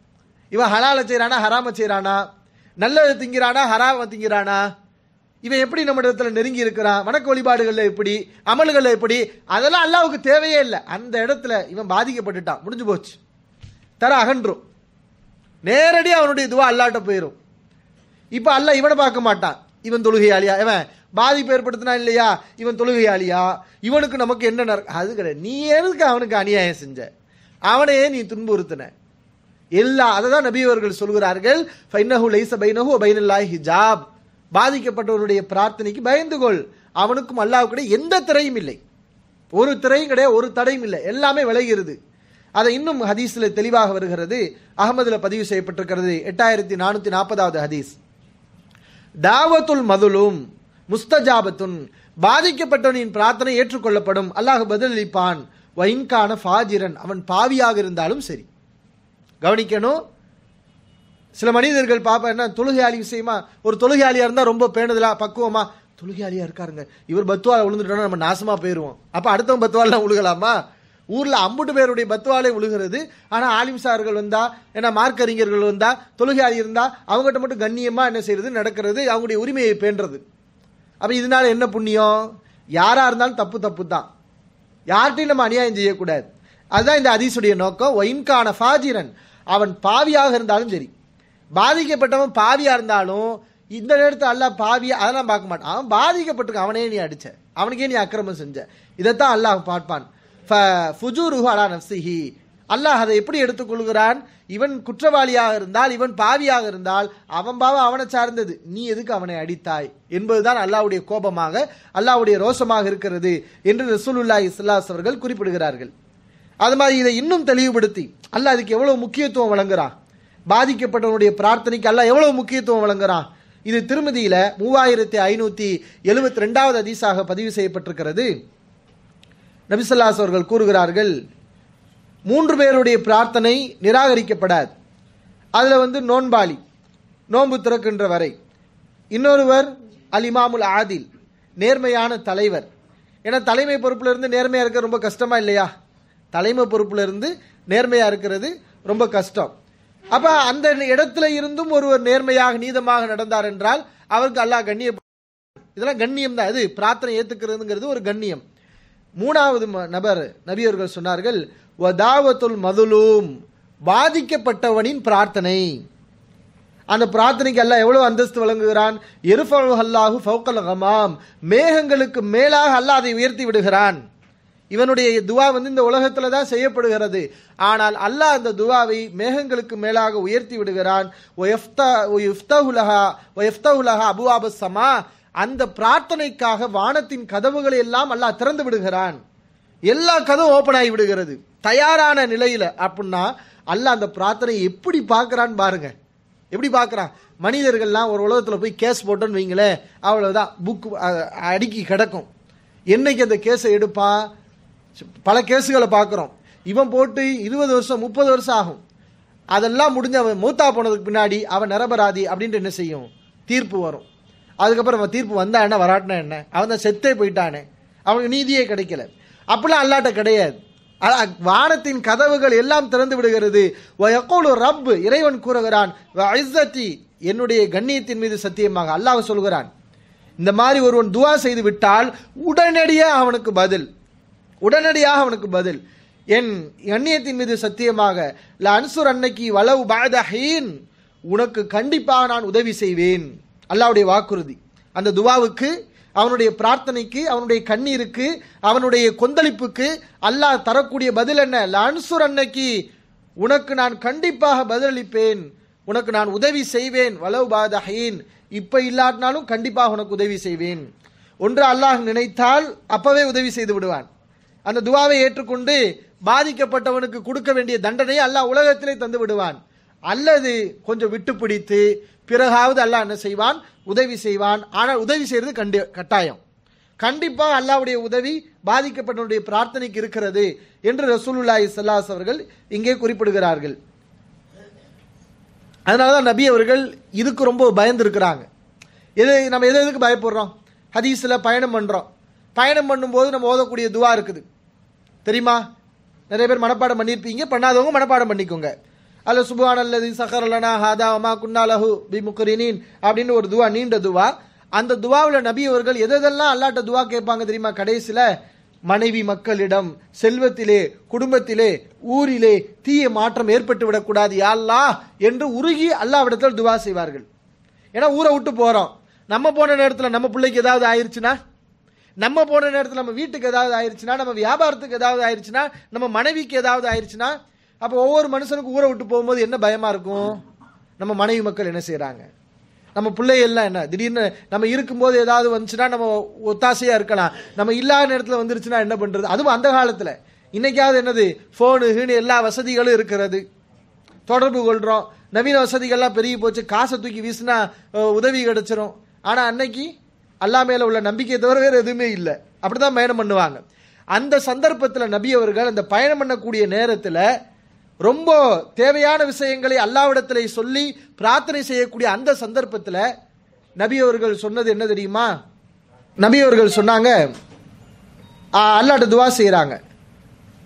இவன் ஹலால செய்றானா ஹராம செய்றானா நல்லதை திங்கிறானா ஹராம திங்கிறானா இவன் எப்படி நம்ம இடத்துல நெருங்கி இருக்கிறான் வணக்க வழிபாடுகள்ல எப்படி அமல்கள்ல எப்படி அதெல்லாம் அல்லாவுக்கு தேவையே இல்லை அந்த இடத்துல இவன் பாதிக்கப்பட்டுட்டான் முடிஞ்சு போச்சு தர அகன்றும் நேரடியா அவனுடைய துவா அல்லாட்ட போயிரும் இப்ப அல்லாஹ் இவனை பார்க்க மாட்டான் இவன் தொழுகையாளியா இவன் பாதிப்பு ஏற்படுத்தினா இல்லையா இவன் தொழுகையாளியா இவனுக்கு நமக்கு என்ன நடக்க அது கிடையாது நீ எதுக்கு அவனுக்கு அநியாயம் செஞ்ச அவனையே நீ துன்புறுத்தின எல்லா அதை தான் நபி அவர்கள் சொல்கிறார்கள் ஃபைனஹு லைஸ பைனஹு பைனல்லாஹி ஹிஜாப் பாதிக்கப்பட்டவருடைய பிரார்த்தனைக்கு பயந்து கொள் அவனுக்கும் அல்லாஹ்வுக்கு எந்த திரையும் இல்லை ஒரு திரையும் கிடையாது ஒரு தடையும் இல்லை எல்லாமே விளைகிறது அதை இன்னும் ஹதீஸ்ல தெளிவாக வருகிறது அகமதுல பதிவு செய்யப்பட்டிருக்கிறது எட்டாயிரத்தி நானூத்தி நாற்பதாவது ஹதீஸ் தாவத்துல் மதுலும் முஸ்தஜாபத்துன் பாதிக்கப்பட்டவனின் பிரார்த்தனை ஏற்றுக்கொள்ளப்படும் அல்லாஹ் பதிலளிப்பான் வைன்கான ஃபாஜிரன் அவன் பாவியாக இருந்தாலும் சரி கவனிக்கணும் சில மனிதர்கள் பாப்பா என்ன தொழுகையாளி விஷயமா ஒரு தொழுகையாளியா இருந்தா ரொம்ப பேணுதலா பக்குவமா தொழுகையாளியா இருக்காருங்க இவர் பத்துவா விழுந்துட்டோம்னா நம்ம நாசமா போயிருவோம் அப்ப அடுத்தவன் பத்துவாலாம் விழுகலாமா ஊர்ல அம்புட்டு பேருடைய பத்துவாலே விழுகிறது ஆனா ஆலிம் சார்கள் வந்தா ஏன்னா மார்க்கறிஞர்கள் வந்தா தொழுகையாளி இருந்தா அவங்ககிட்ட மட்டும் கண்ணியமா என்ன செய்யறது நடக்கிறது அவங்களுடைய உரிமையை பேண்டுறது அப்ப இதனால என்ன புண்ணியம் யாரா இருந்தாலும் தப்பு தப்பு தான் யார்கிட்டையும் நம்ம அநியாயம் செய்யக்கூடாது அதுதான் இந்த அதிசுடைய நோக்கம் ஒயின்கான ஃபாஜிரன் அவன் பாவியாக இருந்தாலும் சரி பாதிக்கப்பட்டவன் பாவியா இருந்தாலும் இந்த நேரத்தில் அல்லாஹ் பாவியா அதெல்லாம் பார்க்க மாட்டான் அவன் பாதிக்கப்பட்டிருக்கான் அவனே நீ அடிச்ச அவனுக்கே நீ அக்கிரமம் செஞ்ச இதைத்தான் அல்லாஹ் பார்ப்பான் ஃபுஜூருஹு அலா நஃப்சிஹி அல்லாஹ் அதை எப்படி எடுத்துக்கொள்கிறான் இவன் குற்றவாளியாக இருந்தால் இவன் பாவியாக இருந்தால் அவன் பாவம் அவனை சார்ந்தது நீ எதுக்கு அவனை அடித்தாய் என்பதுதான் அல்லாஹ்வுடைய கோபமாக அல்லாஹ்வுடைய ரோஷமாக இருக்கிறது என்று ரசூலுல்லாஹி ஸல்லல்லாஹு அவர்கள் குறிப்பிடுகிறார்கள் அது மாதிரி இதை இன்னும் தெளிவுபடுத்தி அல்லாஹ் அதுக்கு எவ்வளவு முக்கியத்துவம் வழங்குறான் பாதிக்கப்பட்டவனுடைய பிரார்த்தனைக்கு அல்லாஹ் எவ்வளவு முக்கியத்துவம் வழங்குறான் இது திருமதியில மூவாயிரத்தி ஐநூத்தி எழுபத்தி ரெண்டாவது அதிசாக பதிவு செய்யப்பட்டிருக்கிறது நபிசல்லாஸ் அவர்கள் கூறுகிறார்கள் மூன்று பேருடைய பிரார்த்தனை நிராகரிக்கப்படாது அதுல வந்து நோன்பாளி நோன்பு திறக்கின்ற வரை இன்னொருவர் அல் இமாமுல் ஆதில் நேர்மையான தலைவர் ஏன்னா தலைமை பொறுப்புல இருந்து நேர்மையா இருக்க ரொம்ப கஷ்டமா இல்லையா தலைமை பொறுப்புல இருந்து நேர்மையா இருக்கிறது ரொம்ப கஷ்டம் அப்ப அந்த இடத்துல இருந்தும் ஒருவர் நேர்மையாக நீதமாக நடந்தார் என்றால் அவருக்கு அல்லாஹ் கண்ணிய இதெல்லாம் கண்ணியம் தான் இது பிரார்த்தனை ஏத்துக்கிறதுங்கிறது ஒரு கண்ணியம் மூணாவது ம- நபர் நபியவர்கள் சொன்னார்கள் வதாவத்துல் மதுலூம் பாதிக்கப்பட்டவனின் பிரார்த்தனை அந்த பிரார்த்தனைக்கு அல்லாஹ் எவ்வளவு அந்தஸ்து வழங்குகிறான் எருஃபு அல்லாஹு ஃபௌக்கல் கமாம் மேகங்களுக்கு மேலாக அல்லாஹ் அதை உயர்த்தி விடுகிறான் இவனுடைய துவா வந்து இந்த உலகத்துல தான் செய்யப்படுகிறது ஆனால் அல்லாஹ் அந்த துவாவை மேகங்களுக்கு மேலாக உயர்த்தி விடுகிறான் ஒயஃப்தா- ஒயுஃப்தஹுலஹா ஒயஃப்தஹுலஹா அபுவாபு சமா அந்த பிரார்த்தனைக்காக வானத்தின் கதவுகளை எல்லாம் அல்லாஹ் திறந்து விடுகிறான் எல்லா கதவும் ஓபன் ஆகி விடுகிறது தயாரான நிலையில அப்படின்னா அல்லாஹ் அந்த பிரார்த்தனையை எப்படி பார்க்கறான்னு பாருங்க எப்படி பார்க்கறான் மனிதர்கள்லாம் ஒரு உலகத்துல போய் கேஸ் போட்டோன்னு வைங்களேன் அவ்வளவுதான் புக் அடுக்கி கிடக்கும் என்னைக்கு அந்த கேஸை எடுப்பான் பல கேஸுகளை பார்க்குறோம் இவன் போட்டு இருபது வருஷம் முப்பது வருஷம் ஆகும் அதெல்லாம் முடிஞ்சு அவன் மூத்தா போனதுக்கு பின்னாடி அவன் நிரபராதி அப்படின்ட்டு என்ன செய்யும் தீர்ப்பு வரும் அதுக்கப்புறம் அவன் தீர்ப்பு வந்தா என்ன வராட்டினா என்ன அவன் தான் செத்தே போயிட்டானே அவனுக்கு நீதியே கிடைக்கல அப்படிலாம் அல்லாட்ட கிடையாது அ- வானத்தின் கதவுகள் எல்லாம் திறந்து விடுகிறது வயக்கூலு ரப் இறைவன் கூறுகிறான் "வ இஸ்ஸத்தி", என்னுடைய கண்ணியத்தின் மீது சத்தியமாக அல்லாஹ் சொல்கிறான் இந்த மாதிரி ஒருவன் துவா செய்து விட்டால் உடனடியாக அவனுக்கு பதில் உடனடியாக அவனுக்கு பதில் என் கண்ணியத்தின் மீது சத்தியமாக ல அன்சுர் அன்னைக்கு வலவு பாதஹீன் உனக்கு கண்டிப்பாக நான் உதவி செய்வேன் அல்லாஹ்வுடைய வாக்குறுதி அந்த துவாவுக்கு அவனுடைய பிரார்த்தனைக்கு அவனுடைய கண்ணீருக்கு அவனுடைய கொந்தளிப்புக்கு அல்லாஹ் தரக்கூடிய பதில் என்ன ல அன்சுர் அன்னைக்கு உனக்கு நான் கண்டிப்பாக பதிலளிப்பேன் உனக்கு நான் உதவி செய்வேன் வலவு பாதஹீன் இப்ப இல்லாட்டினாலும் கண்டிப்பாக உனக்கு உதவி செய்வேன் ஒன்று அல்லாஹ் நினைத்தால் அப்பவே உதவி செய்து விடுவான் அந்த துவாவை ஏற்றுக்கொண்டு பாதிக்கப்பட்டவனுக்கு கொடுக்க வேண்டிய தண்டனையை அல்லாஹ் உலகத்திலே தந்து விடுவான் அல்லது கொஞ்சம் விட்டு பிடித்து பிறகாவது அல்லாஹ் என்ன செய்வான் உதவி செய்வான் ஆனால் உதவி செய்யறது கண்டி கட்டாயம் கண்டிப்பா அல்லாஹ்வுடைய உதவி பாதிக்கப்பட்டவனுடைய பிரார்த்தனைக்கு இருக்கிறது என்று ரசூலுல்லாஹி ஸல்லல்லாஹு அவர்கள் இங்கே குறிப்பிடுகிறார்கள் அதனாலதான் நபி அவர்கள் இதுக்கு ரொம்ப பயந்து இருக்கிறாங்க எது நம்ம எது எதுக்கு பயப்படுறோம் ஹதீஸ்ல பயணம் பண்றோம் பயணம் பண்ணும்போது நம்ம ஓதக்கூடிய துவா இருக்குது தெரியுமா நிறைய பேர் மனப்பாடம் பண்ணியிருப்பீங்க பண்ணாதவங்க மனப்பாடம் பண்ணிக்கோங்க அல்ல சுபான் அல்லது சஹரலனா ஹாதா அமா குன்னாலஹு பி முக்கரினின் அப்படின்னு ஒரு துவா நீண்ட துவா அந்த துவாவில் நபி அவர்கள் எதெல்லாம் அல்லாட்ட துவா கேட்பாங்க தெரியுமா கடைசியில மனைவி மக்களிடம் செல்வத்திலே குடும்பத்திலே ஊரிலே தீய மாற்றம் ஏற்பட்டு விடக்கூடாது யா அல்லாஹ் என்று உருகி அல்லாவிடத்தில் துவா செய்வார்கள் ஏன்னா ஊரை விட்டு போறோம் நம்ம போன நேரத்தில் நம்ம பிள்ளைக்கு ஏதாவது ஆயிருச்சுன்னா நம்ம போன நேரத்தில் நம்ம வீட்டுக்கு ஏதாவது ஆயிருச்சுன்னா நம்ம வியாபாரத்துக்கு ஏதாவது ஆயிருச்சுன்னா நம்ம மனைவிக்கு ஏதாவது ஆயிருச்சுன்னா அப்போ ஒவ்வொரு மனுஷனுக்கு ஊரை விட்டு போகும்போது என்ன பயமா இருக்கும் நம்ம மனைவி மக்கள் என்ன செய்றாங்க நம்ம பிள்ளைகள்லாம் என்ன திடீர்னு நம்ம இருக்கும்போது ஏதாவது வந்துச்சுன்னா நம்ம ஒத்தாசையா இருக்கலாம் நம்ம இல்லாத நேரத்தில் வந்துருச்சுன்னா என்ன பண்றது அதுவும் அந்த காலத்துல இன்னைக்காவது என்னது போனு கீனு எல்லா வசதிகளும் இருக்கிறது தொடர்பு கொள்றோம் நவீன வசதிகள்லாம் பெருகி போச்சு காசை தூக்கி வீசினா அஹ், உதவி கிடைச்சிரும் ஆனா அன்னைக்கு அல்லா மேல உள்ள நம்பிக்கையை தவிர வேற எதுவுமே இல்லை அப்படிதான் பயணம் பண்ணுவாங்க அந்த சந்தர்ப்பத்துல நபி அவர்கள் அந்த பயணம் பண்ணக்கூடிய நேரத்துல ரொம்ப தேவையான விஷயங்களை அல்லாவிடத்திலே சொல்லி பிரார்த்தனை செய்யக்கூடிய அந்த சந்தர்ப்பத்துல நபி அவர்கள் சொன்னது என்ன தெரியுமா நபி அவர்கள் சொன்னாங்க ஆ, அல்லாட்ட துவா செய்றாங்க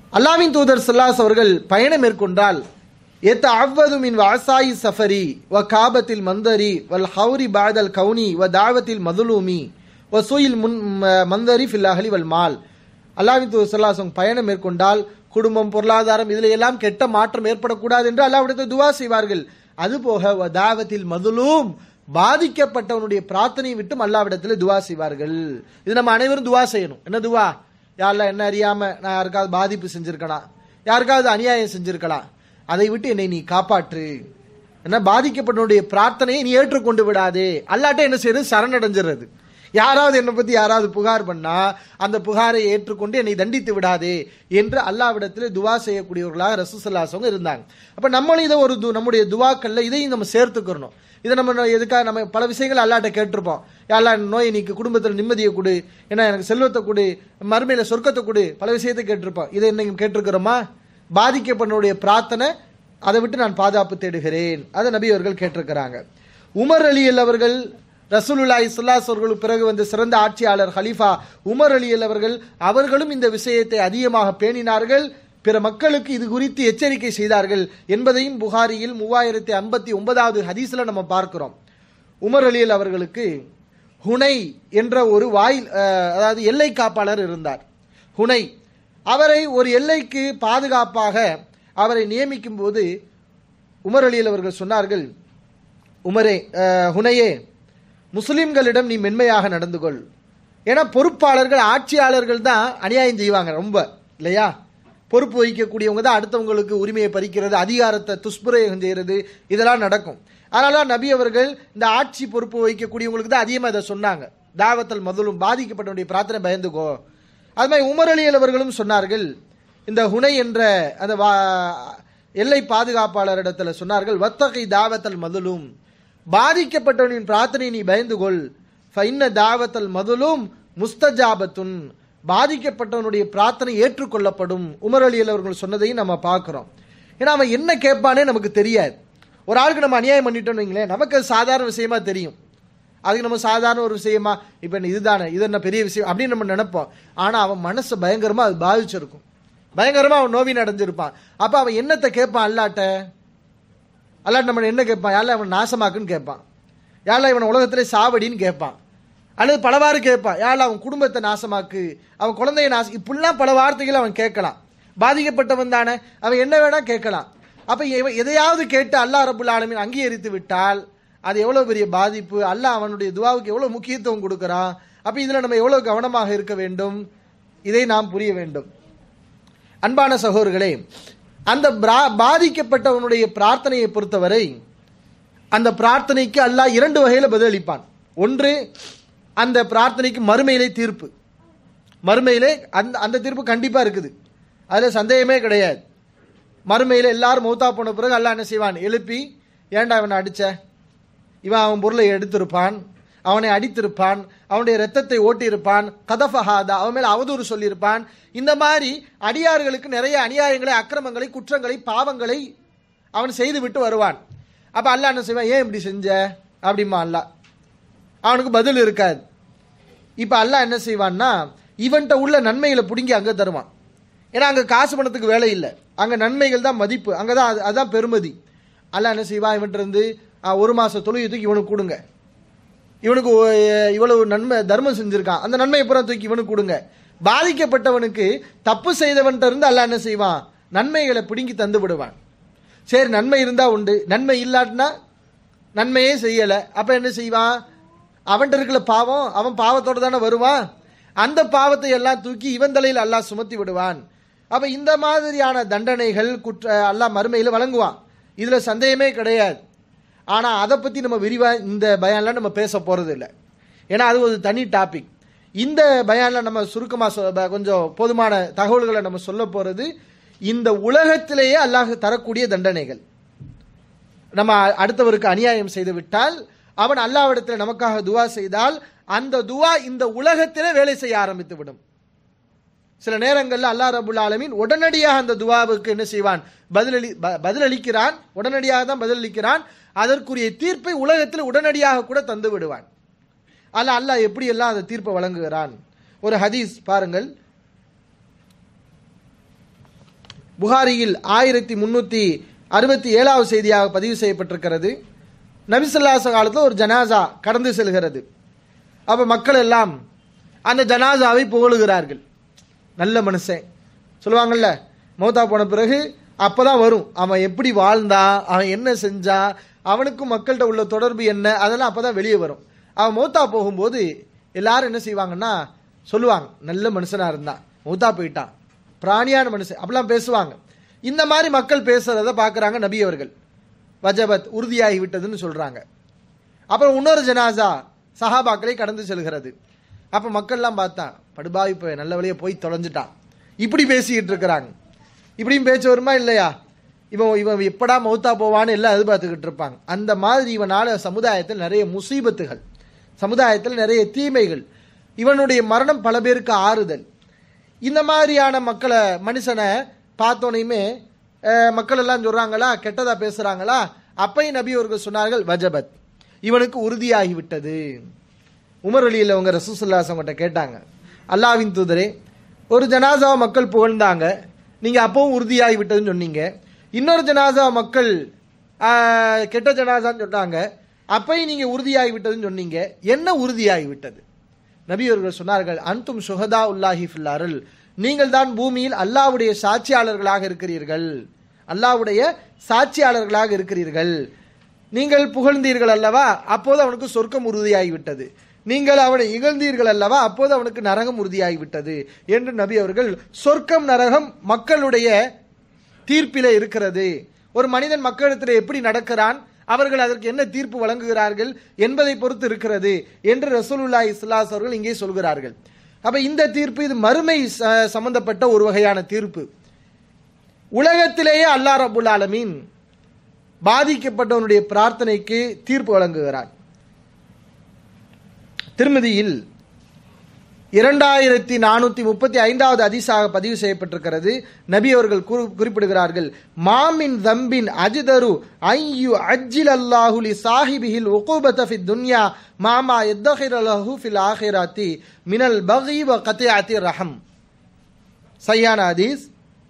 அல்லாவின் தூதர் சல்லாஸ் அவர்கள் பயணம் மேற்கொண்டால் எத்த அவ்வது மின் வாசாயி சஃபரி வ காபத்தில் மந்தரி வல் ஹவுரி பாதல் கவுனி வ தாவத்தில் மதுலூமி வ சூயில் முன் ம- மந்தரி ஃபில் அஹ்லி வல் மால் அல்லாவின் தூதர் சல்லாசம் பயணம் மேற்கொண்டால் குடும்பம் பொருளாதாரம் இதில் எல்லாம் கெட்ட மாற்றம் ஏற்படக்கூடாது என்று அல்லாவிடத்தில் துவா செய்வார்கள் அதுபோக வ தாவத்தில் மதுலூம் பாதிக்கப்பட்டவனுடைய பிரார்த்தனையை விட்டும் அல்லாவிடத்தில் துவா செய்வார்கள் இது நம்ம அனைவரும் துவா செய்யணும் என்ன துவா யாரெல்லாம் என்ன அறியாம நான் யாருக்காவது பாதிப்பு செஞ்சிருக்கலாம் யாருக்காவது அநியாயம் செஞ்சிருக்கலாம் அதை விட்டு என்னை நீ காப்பாற்று என்ன பாதிக்கப்பட்டவனுடைய பிரார்த்தனையை நீ ஏற்றுக்கொண்டு விடாதே அல்லாட்ட என்ன செய்யறது சரணடைஞ்சிடுறது யாராவது என்னை பத்தி யாராவது புகார் பண்ணா அந்த புகாரை ஏற்றுக்கொண்டு என்னை தண்டித்து விடாதே என்று அல்லாவிடத்தில் துவா செய்யக்கூடியவர்களாக ரசூசல்லாசவங்க இருந்தாங்க அப்ப நம்மளும் இதை ஒரு து- நம்முடைய துவாக்கள்ல இதையும் நம்ம சேர்த்துக்கிறணும் இதை நம்ம எதுக்காக நம்ம பல விஷயங்கள் அல்லாட்ட கேட்டிருப்போம் யாரெல்லாம் நோயை நீக்கு குடும்பத்தில் நிம்மதியை கொடு ஏன்னா எனக்கு செல்வத்தை கொடு மறுமையில சொர்க்கத்தை கொடு பல விஷயத்தை கேட்டிருப்போம் இதை இன்னைக்கு கேட்டிருக்கிறோமா பாதிக்கப்பட்டவனுடைய பிரார்த்தனை அதை விட்டு நான் பாதுகாப்பு தேடுகிறேன் அதை நபி அவர்கள் கேட்டிருக்கிறாங்க உமர் அலியல் அவர்கள் ரசூலுல்லாஹி ஸல்லல்லாஹு அலைஹி அவர்களுக்கு பிறகு வந்த சிறந்த ஆட்சியாளர் ஹலீஃபா உமர் அலியல் அவர்கள் அவர்களும் இந்த விஷயத்தை அதிகமாக பேணினார்கள் பிற மக்களுக்கு இது குறித்து எச்சரிக்கை செய்தார்கள் என்பதையும் புகாரியில் மூவாயிரத்தி ஐம்பத்தி ஒன்பதாவது ஹதீஸ்ல நம்ம பார்க்கிறோம் உமர் அலியல் அவர்களுக்கு ஹுனை என்ற ஒரு வாயில் அஹ், அதாவது எல்லை காப்பாளர் இருந்தார் ஹுனை அவரை ஒரு எல்லைக்கு பாதுகாப்பாக அவரை நியமிக்கும் போது உமர் அலியல் அவர்கள் சொன்னார்கள் உமரே அஹ், ஹுனையே முஸ்லிம்களிடம் நீ மென்மையாக நடந்து கொள் ஏன்னா பொறுப்பாளர்கள் ஆட்சியாளர்கள் தான் அநியாயம் செய்வாங்க ரொம்ப இல்லையா பொறுப்பு வகிக்கக்கூடியவங்க தான் அடுத்தவங்களுக்கு உரிமையை பறிக்கிறது அதிகாரத்தை துஷ்பிரயோகம் செய்யறது இதெல்லாம் நடக்கும் அதனால தான் நபி அவர்கள் இந்த ஆட்சி பொறுப்பு வகிக்கக்கூடியவங்களுக்கு தான் அதிகமாக இதை சொன்னாங்க தாவத்தல் முதலும் பாதிக்கப்பட்டவனுடைய பிரார்த்தனை பயந்துக்கோ அது மாதிரி உமர் அலியல் அவர்களும் சொன்னார்கள் இந்த ஹுனை என்ற அந்த வா- எல்லை பாதுகாப்பாளரிடத்துல சொன்னார்கள் வத்தகை தாவத்தல் மதுலும் பாதிக்கப்பட்டவனின் பிரார்த்தனை நீ பயந்து கொள் ஃபைன்ன தாவத்தல் மதுலும் முஸ்தஜாபத்துன் பாதிக்கப்பட்டவனுடைய பிரார்த்தனை ஏற்றுக்கொள்ளப்படும் உமர் அலியல் அவர்கள் சொன்னதையும் நம்ம பார்க்கிறோம் ஏன்னா அவன் என்ன கேட்பானே நமக்கு தெரியாது ஒரு ஆளுக்கு நம்ம அநியாயம் பண்ணிட்டோம்னு வைங்களேன் நமக்கு அது சாதாரண விஷயமா தெரியும் அதுக்கு நம்ம சாதாரண ஒரு விஷயமா இப்போ இதுதானே இது என்ன பெரிய விஷயம் அப்படின்னு நம்ம நினைப்போம் ஆனா அவன் மனசு பயங்கரமா அது பாதிச்சிருக்கும் பயங்கரமா அவன் நோவின் அடைஞ்சிருப்பான் அப்ப அவன் என்னத்தை கேட்பான் அல்லாட்ட அல்லாட்ட நம்ம என்ன கேட்பான் யாரில் அவன் நாசமாக்குன்னு கேட்பான் யாரில் இவன் உலகத்திலே சாவடின்னு கேட்பான் அல்லது பலவாறு கேட்பான் யாரில் அவன் குடும்பத்தை நாசமாக்கு அவன் குழந்தைய நாச இப்படிலாம் பல வார்த்தைகள் அவன் கேட்கலாம் பாதிக்கப்பட்டவன் தானே அவன் என்ன வேணா கேட்கலாம் அப்ப இவன் எதையாவது கேட்டு அல்லாஹ் ரபுல் ஆலமீன் அங்கீகரித்து விட்டால் அது எவ்வளவு பெரிய பாதிப்பு அல்லாஹ் அவனுடைய துவாவுக்கு எவ்வளவு முக்கியத்துவம் கொடுக்கறான் அப்ப இதுல நம்ம எவ்வளவு கவனமாக இருக்க வேண்டும் இதை நாம் புரிய வேண்டும் அன்பான சகோதரர்களே அந்த பிரா- பாதிக்கப்பட்டவனுடைய பிரார்த்தனையை பொறுத்தவரை அந்த பிரார்த்தனைக்கு அல்லாஹ் இரண்டு வகையில பதிலளிப்பான் ஒன்று அந்த பிரார்த்தனைக்கு மறுமையிலே தீர்ப்பு மறுமையிலே அந்த அந்த தீர்ப்பு கண்டிப்பா இருக்குது அதுல சந்தேகமே கிடையாது மறுமையில எல்லாரும் மௌத்தா போன பிறகு அல்லாஹ் என்ன செய்வான் எழுப்பி ஏன்டா இவனை அடிச்ச இவன் அவன் பொருளை எடுத்திருப்பான் அவனை அடித்திருப்பான் அவனுடைய ரத்தத்தை ஓட்டியிருப்பான் கதஃபஹாதா அவன் மேல அவதூறு சொல்லியிருப்பான் இந்த மாதிரி அடியார்களுக்கு நிறைய அநியாயங்களை அக்கிரமங்களை குற்றங்களை பாவங்களை அவன் செய்து விட்டு வருவான் அப்ப அல்லாஹ் என்ன செய்வான் ஏன் இப்படி செஞ்ச அப்படிமா அல்லாஹ் அவனுக்கு பதில் இருக்காது இப்ப அல்லாஹ் என்ன செய்வான்னா இவன்கிட்ட உள்ள நன்மைகளை பிடுங்கி அங்க தருவான் ஏன்னா அங்க காசு பணத்துக்கு வேலை இல்லை அங்க நன்மைகள் தான் மதிப்பு அங்கதான் அது- அதான் பெருமதி அல்லாஹ் என்ன செய்வான் இவன்கிட்ட இருந்து "ஆ, ஒரு மாச தொழுகை தூக்கி இவனுக்கு கொடுங்க இவனுக்கு ஒ- இவ்வளவு நன்மை தர்மம் செஞ்சிருக்கான் அந்த நன்மையை பூரா தூக்கி இவனுக்கு கொடுங்க பாதிக்கப்பட்டவனுக்கு தப்பு செய்தவன்கிட்ட இருந்து அல்லாஹ் என்ன செய்வான் நன்மைகளை பிடுங்கி தந்து விடுவான் சரி நன்மை இருந்தா உண்டு நன்மை இல்லாட்டினா நன்மையே செய்யல அப்ப என்ன செய்வான் அவன்கிட்ட இருக்கிற பாவம் அவன் பாவத்தோட தானே வருவான் அந்த பாவத்தை எல்லாம் தூக்கி இவன் தலையில் அல்லாஹ் சுமத்தி விடுவான் அப்ப இந்த மாதிரியான தண்டனைகள் குற்ற அல்லாஹ் மறுமையில் வழங்குவான் இதுல சந்தேகமே கிடையாது ஆனா அதை பத்தி நம்ம விரிவா இந்த பயான்ல நம்ம பேச போறது இல்லை ஏன்னா அது ஒரு தனி டாபிக் இந்த பயான்ல நம்ம சுருக்கமா சொ- ப- கொஞ்சம் போதுமான தகவல்களை நம்ம சொல்ல போறது இந்த உலகத்திலேயே அல்லாஹ் தரக்கூடிய தண்டனைகள் நம்ம அடுத்தவருக்கு அநியாயம் செய்து விட்டால் அவன் அல்லாவிடத்தில் நமக்காக துவா செய்தால் அந்த துவா இந்த உலகத்திலே வேலை செய்ய ஆரம்பித்து விடும் சில நேரங்கள்ல அல்லாஹ் ரபுல் ஆலமீன் உடனடியாக அந்த துவாவுக்கு என்ன செய்வான் பதிலளி ப- பதிலளிக்கிறான் உடனடியாக தான் பதிலளிக்கிறான் அதற்குரிய தீர்ப்பை உலகத்தில் உடனடியாக கூட தந்து விடுவான் அல்ல அல்லாஹ் எப்படி எல்லாம் அந்த தீர்ப்பை வழங்குகிறான் ஒரு ஹதீஸ் பாருங்கள் புகாரியில் ஆயிரத்தி முன்னூத்தி அறுபத்தி ஏழாவது செய்தியாக பதிவு செய்யப்பட்டிருக்கிறது நபிசல்லாச காலத்தில் ஒரு ஜனாசா கடந்து செல்கிறது அப்ப மக்கள் எல்லாம் அந்த ஜனாசாவை புகழுகிறார்கள் நல்ல மனுஷன் சொல்லுவாங்கல்ல மௌத்தா போன பிறகு அப்பதான் வரும் அவன் எப்படி வாழ்ந்தான் அவன் என்ன செஞ்சான் அவனுக்கும் மக்கள்கிட்ட உள்ள தொடர்பு என்ன அதெல்லாம் அப்பதான் வெளியே வரும் அவன் மௌத்தா போகும்போது எல்லாரும் என்ன செய்வாங்கன்னா சொல்லுவாங்க நல்ல மனுஷனா இருந்தான் மௌத்தா போயிட்டான் பிராணியான மனுஷன் அப்படிலாம் பேசுவாங்க இந்த மாதிரி மக்கள் பேசுறத பார்க்கறாங்க நபி அவர்கள் வஜபத் உறுதியாகி விட்டதுன்னு சொல்றாங்க அப்புறம் இன்னொரு ஜனாசா சஹாபாக்களை கடந்து செல்கிறது அப்ப மக்கள்லாம் பார்த்தா படுபாவி இப்ப நல்ல வழியா போய் தொலைஞ்சிட்டான் இப்படி பேசிக்கிட்டு இருக்கிறாங்க இப்படியும் பேச்சு வருமா இல்லையா இவன் இவன் எப்படா மௌத்தா போவான்னு எல்லாம் எதிர்பார்த்துக்கிட்டு இருப்பாங்க அந்த மாதிரி இவனால சமுதாயத்தில் நிறைய முசீபத்துகள் சமுதாயத்தில் நிறைய தீமைகள் இவனுடைய மரணம் பல பேருக்கு ஆறுதல் இந்த மாதிரியான மக்களை மனுஷனை பார்த்தோனையுமே அஹ், மக்கள் எல்லாம் சொல்றாங்களா கெட்டதா பேசுறாங்களா அப்பையும் நபி அவர்கள் சொன்னார்கள் வஜபத் இவனுக்கு உறுதியாகி விட்டது உமர் அலியில் அவங்க ரசூசுல்லாஸ் அவங்ககிட்ட கேட்டாங்க அல்லாவின் தூதரே ஒரு ஜனாசாவை மக்கள் புகழ்ந்தாங்க நீங்க அப்பவும் உறுதியாகி விட்டதுன்னு சொன்னீங்க இன்னொரு ஜனாசா மக்கள் ஆஹ், கெட்ட ஜனாசான்னு சொன்னாங்க அப்பையும் நீங்க உறுதியாகி விட்டதுன்னு சொன்னீங்க என்ன உறுதியாகி விட்டது நபி அவர்கள் சொன்னார்கள் அன்தும் சுஹதா உல்லாஹி ஃபில் அருள் நீங்கள் தான் பூமியில் அல்லாஹ்வுடைய சாட்சியாளர்களாக இருக்கிறீர்கள் அல்லாஹ்வுடைய சாட்சியாளர்களாக இருக்கிறீர்கள் நீங்கள் புகழ்ந்தீர்கள் அல்லவா அப்போது அவனுக்கு சொர்க்கம் உறுதியாகிவிட்டது நீங்கள் அவனை இகழ்ந்தீர்கள் அல்லவா அப்போது அவனுக்கு நரகம் உறுதியாகிவிட்டது என்று நபி அவர்கள் சொர்க்கம் நரகம் மக்களுடைய தீர்ப்பிலே இருக்கிறது ஒரு மனிதன் மக்களிடத்தில் எப்படி நடக்கிறான் அவர்கள் அதற்கு என்ன தீர்ப்பு வழங்குகிறார்கள் என்பதை பொறுத்து இருக்கிறது என்று ரசூலுல்லாஹி இஸ்லாஸ் அவர்கள் இங்கே சொல்கிறார்கள் அப்ப இந்த தீர்ப்பு இது மறுமை ச- சம்பந்தப்பட்ட ஒரு வகையான தீர்ப்பு உலகத்திலேயே அல்லாஹ் ரபுல் ஆலமீன் பாதிக்கப்பட்டவனுடைய பிரார்த்தனைக்கு தீர்ப்பு வழங்குகிறான் திருமதியில் இரண்டாயிரத்தி நானூத்தி முப்பத்தி ஐந்தாவது அதிசாக பதிவு செய்யப்பட்டிருக்கிறது நபி அவர்கள் குறி- குறிப்பிடுகிறார்கள் மாமின் தம்பின் அஜிதரு ஐயு அஜ்ஜில் அல்லாஹுலி சாஹிபிஹில் உகூபத ஃபித் துன்யா மாமா எத்தஹிர் அலஹு ஃபில் ஆஹிராத்தி மினல் பகி வ கத்தியாத்தி ரஹம் சையான ஹதீஸ்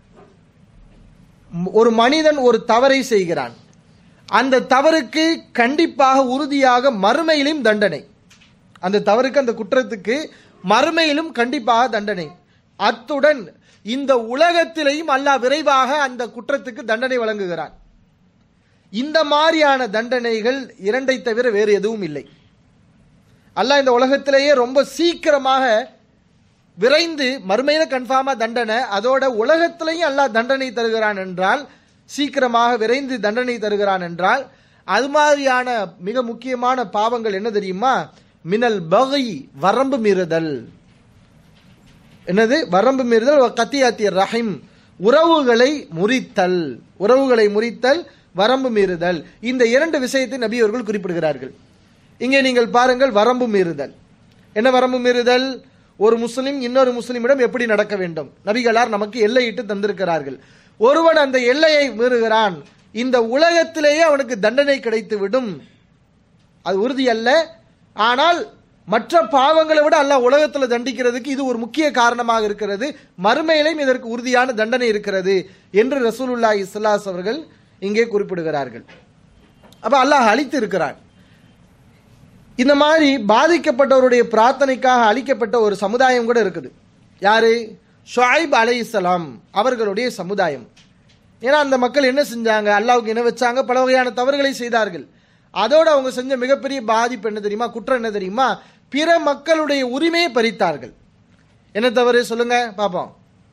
ஒரு மனிதன் ஒரு தவறை செய்கிறான் அந்த தவறுக்கு கண்டிப்பாக உறுதியாக மறுமையிலும் தண்டனை அந்த தவறுக்கு அந்த குற்றத்துக்கு மறுமையிலும் கண்டிப்பாக தண்டனை அத்துடன் இந்த உலகத்திலேயும் அல்லாஹ் விரைவாக அந்த குற்றத்துக்கு தண்டனை வழங்குகிறான் இந்த மாதிரியான தண்டனைகள் இரண்டை தவிர வேறு எதுவும் இல்லை அல்லாஹ் இந்த உலகத்திலேயே ரொம்ப சீக்கிரமாக விரைந்து மறுமையில கன்ஃபார்மா தண்டனை அதோட உலகத்திலையும் அல்லாஹ் தண்டனை தருகிறான் என்றால் சீக்கிரமாக விரைந்து தண்டனை தருகிறான் என்றால் அது மாதிரியான மிக முக்கியமான பாவங்கள் என்ன தெரியுமா மினல் பகை வரம்பு மீறுதல் என்னது வரம்பு மீறுதல் கத்தியாத்திய ரஹிம் உறவுகளை முறித்தல் உறவுகளை முறித்தல் வரம்பு மீறுதல் இந்த இரண்டு விஷயத்தை நபி அவர்கள் குறிப்பிடுகிறார்கள் இங்கே நீங்கள் பாருங்கள் வரம்பு மீறுதல் என்ன வரம்பு மீறுதல் ஒரு முஸ்லிம் இன்னொரு முஸ்லிமிடம் எப்படி நடக்க வேண்டும் நபிகளார் நமக்கு எல்லையிட்டு தந்திருக்கிறார்கள் ஒருவன் அந்த எல்லையை மீறுகிறான் இந்த உலகத்திலேயே அவனுக்கு தண்டனை கிடைத்து விடும் அது உறுதி அல்ல ஆனால் மற்ற பாவங்களை விட அல்லாஹ் உலகத்துல தண்டிக்கிறதுக்கு இது ஒரு முக்கிய காரணமாக இருக்கிறது மறுமையிலையும் இதற்கு உறுதியான தண்டனை இருக்கிறது என்று ரசூலுல்லாஹி இஸ்லாஸ் அவர்கள் இங்கே குறிப்பிடுகிறார்கள் அப்ப அல்லாஹ் அழித்து இருக்கிறான் இந்த மாதிரி பாதிக்கப்பட்டவருடைய பிரார்த்தனைக்காக அளிக்கப்பட்ட ஒரு சமுதாயம் கூட இருக்குது யாரு ஷுஐப் அலைஹிஸ்ஸலாம் அவர்களுடைய சமுதாயம் ஏன்னா அந்த மக்கள் என்ன செஞ்சாங்க அல்லாவுக்கு என்ன வச்சாங்க பல வகையான தவறுகளை செய்தார்கள் அதோட அவங்க செஞ்ச மிகப்பெரிய பாதிப்பு என்ன தெரியுமா குற்றம் என்ன தெரியுமா பிற மக்களுடைய உரிமையை பறித்தார்கள் என்ன தவறு சொல்லுங்க பாப்போம்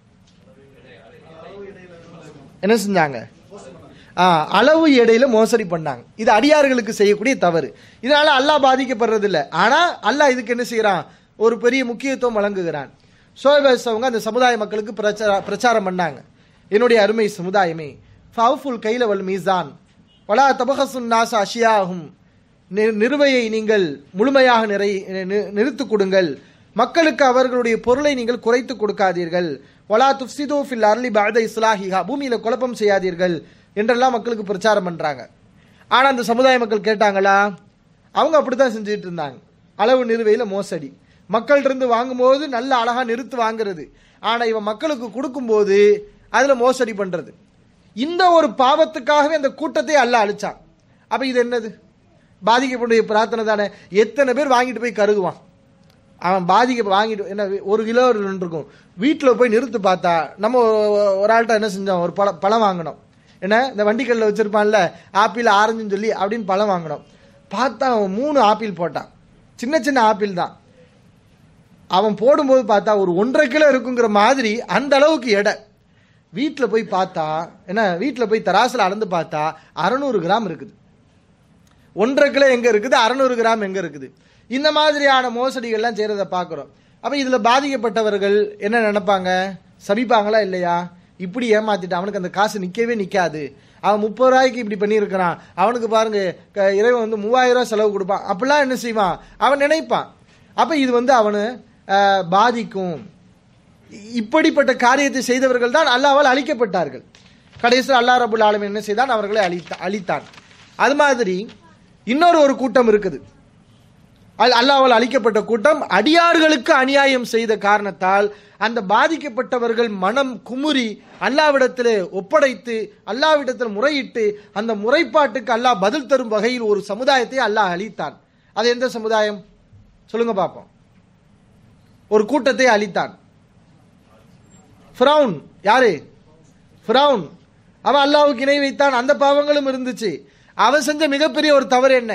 என்ன செஞ்சாங்க ஆ, அளவு எடையில மோசடி பண்ணாங்க இது அடியார்களுக்கு செய்யக்கூடிய தவறு இதனால அல்லாஹ் பாதிக்கப்படுறது இல்ல ஆனா அல்லாஹ் இதுக்கு என்ன செய்யறான் ஒரு பெரிய முக்கியத்துவம் வழங்குகிறான் சோயபாஸ் அவங்க அந்த சமுதாய மக்களுக்கு பிரச்சார- பிரச்சாரம் பண்ணாங்க என்னுடைய அருமை சமுதாயமே ஃபவுஃபுல் கைல வல் மீசான் வலா தபகசுன் நாச அஷியாகும் நி- நிறுவையை நீங்கள் முழுமையாக நிறை நி- நிறுத்திக் கொடுங்கள் மக்களுக்கு அவர்களுடைய பொருளை நீங்கள் குறைத்து கொடுக்காதீர்கள் வலா துஃப்சிது ஃபில் அர்லி பஅத இஸ்லாஹிஹா பூமியில குழப்பம் செய்யாதீர்கள் என்றெல்லாம் மக்களுக்கு பிரச்சாரம் பண்றாங்க ஆனா அந்த சமுதாய மக்கள் கேட்டாங்களா அவங்க அப்படித்தான் செஞ்சுட்டு இருந்தாங்க அளவு நிறுவையில மோசடி மக்கள்கிட்ட இருந்து வாங்கும்போது நல்ல அழகா நிறுத்து வாங்குறது ஆனா இவன் மக்களுக்கு கொடுக்கும்போது அதுல மோசடி பண்றது இந்த ஒரு பாவத்துக்காகவே அந்த கூட்டத்தை அல்லாஹ் அழிச்சான் அப்ப இது என்னது பாதிக்கப்படைய பிரார்த்தனை தானே எத்தனை பேர் வாங்கிட்டு போய் கருகுவான் அவன் பாதிக்க வாங்கிட்டு என்ன ஒரு கிலோ ரெண்டு இருக்கும் வீட்டில் போய் நிறுத்து பார்த்தா நம்ம ஒரு- ஒரு ஆள்கிட்ட என்ன செஞ்சோம் ஒரு பழம் பழம் வாங்கினோம் என்ன இந்த வண்டிக்கல்ல வச்சிருப்பான்ல ஆப்பிள் ஆரஞ்சுன்னு சொல்லி அப்படின்னு பழம் வாங்கினோம் பார்த்தா அவன் மூணு ஆப்பிள் போட்டான் சின்ன சின்ன ஆப்பிள் தான் அவன் போடும்போது பார்த்தா ஒரு ஒன்றரை கிலோ இருக்குங்கிற மாதிரி அந்த அளவுக்கு எடை வீட்டில் போய் பார்த்தா என்ன வீட்டில் போய் தராசில் அளந்து பார்த்தா அறநூறு கிராம் இருக்குது ஒன்றரை கிலோ எங்க இருக்குது அறநூறு கிராம் எங்க இருக்குது இந்த மாதிரியான மோசடிகள்லாம் செய்யறத பார்க்குறோம் அப்ப இதுல பாதிக்கப்பட்டவர்கள் என்ன நினைப்பாங்க சபிப்பாங்களா இல்லையா இப்படி ஏமாத்திட்டு அவனுக்கு அந்த காசு நிக்கவே நிக்காது அவன் முப்பது ரூபாய்க்கு இப்படி பண்ணியிருக்கிறான் அவனுக்கு பாருங்க க- இறைவன் வந்து மூவாயிரம் ரூபாய் செலவு கொடுப்பான் அப்படிலாம் என்ன செய்வான் அவன் நினைப்பான் அப்ப இது வந்து அவனு அஹ், பாதிக்கும் இப்படிப்பட்ட காரியத்தை செய்தவர்கள் தான் அல்லாவால் அழிக்கப்பட்டார்கள் கடைசியில் அல்லாஹ் ரபுல் ஆலமீன் என்ன செய்தான் அவர்களை அழித்த அழித்தான் அது மாதிரி இன்னொரு ஒரு கூட்டம் இருக்குது அல் அல்லாவால் அழிக்கப்பட்ட கூட்டம் அடியார்களுக்கு அநியாயம் செய்த காரணத்தால் அந்த பாதிக்கப்பட்டவர்கள் மனம் குமுறி அல்லாவிடத்தில் ஒப்படைத்து அல்லாவிடத்தில் முறையிட்டு அந்த முறைப்பாட்டுக்கு அல்லாஹ் பதில் தரும் வகையில் ஒரு சமுதாயத்தை அல்லாஹ் அழித்தான் அது எந்த சமுதாயம் சொல்லுங்க பார்ப்போம் ஒரு கூட்டத்தை அழித்தான் ஃபிரௌன் யாரு ஃபிரௌன் அவன் அல்லாஹ்வுக்கு இணை வைத்தான் அந்த பாவங்களும் இருந்துச்சு அவன் செஞ்ச மிகப்பெரிய ஒரு தவறு என்ன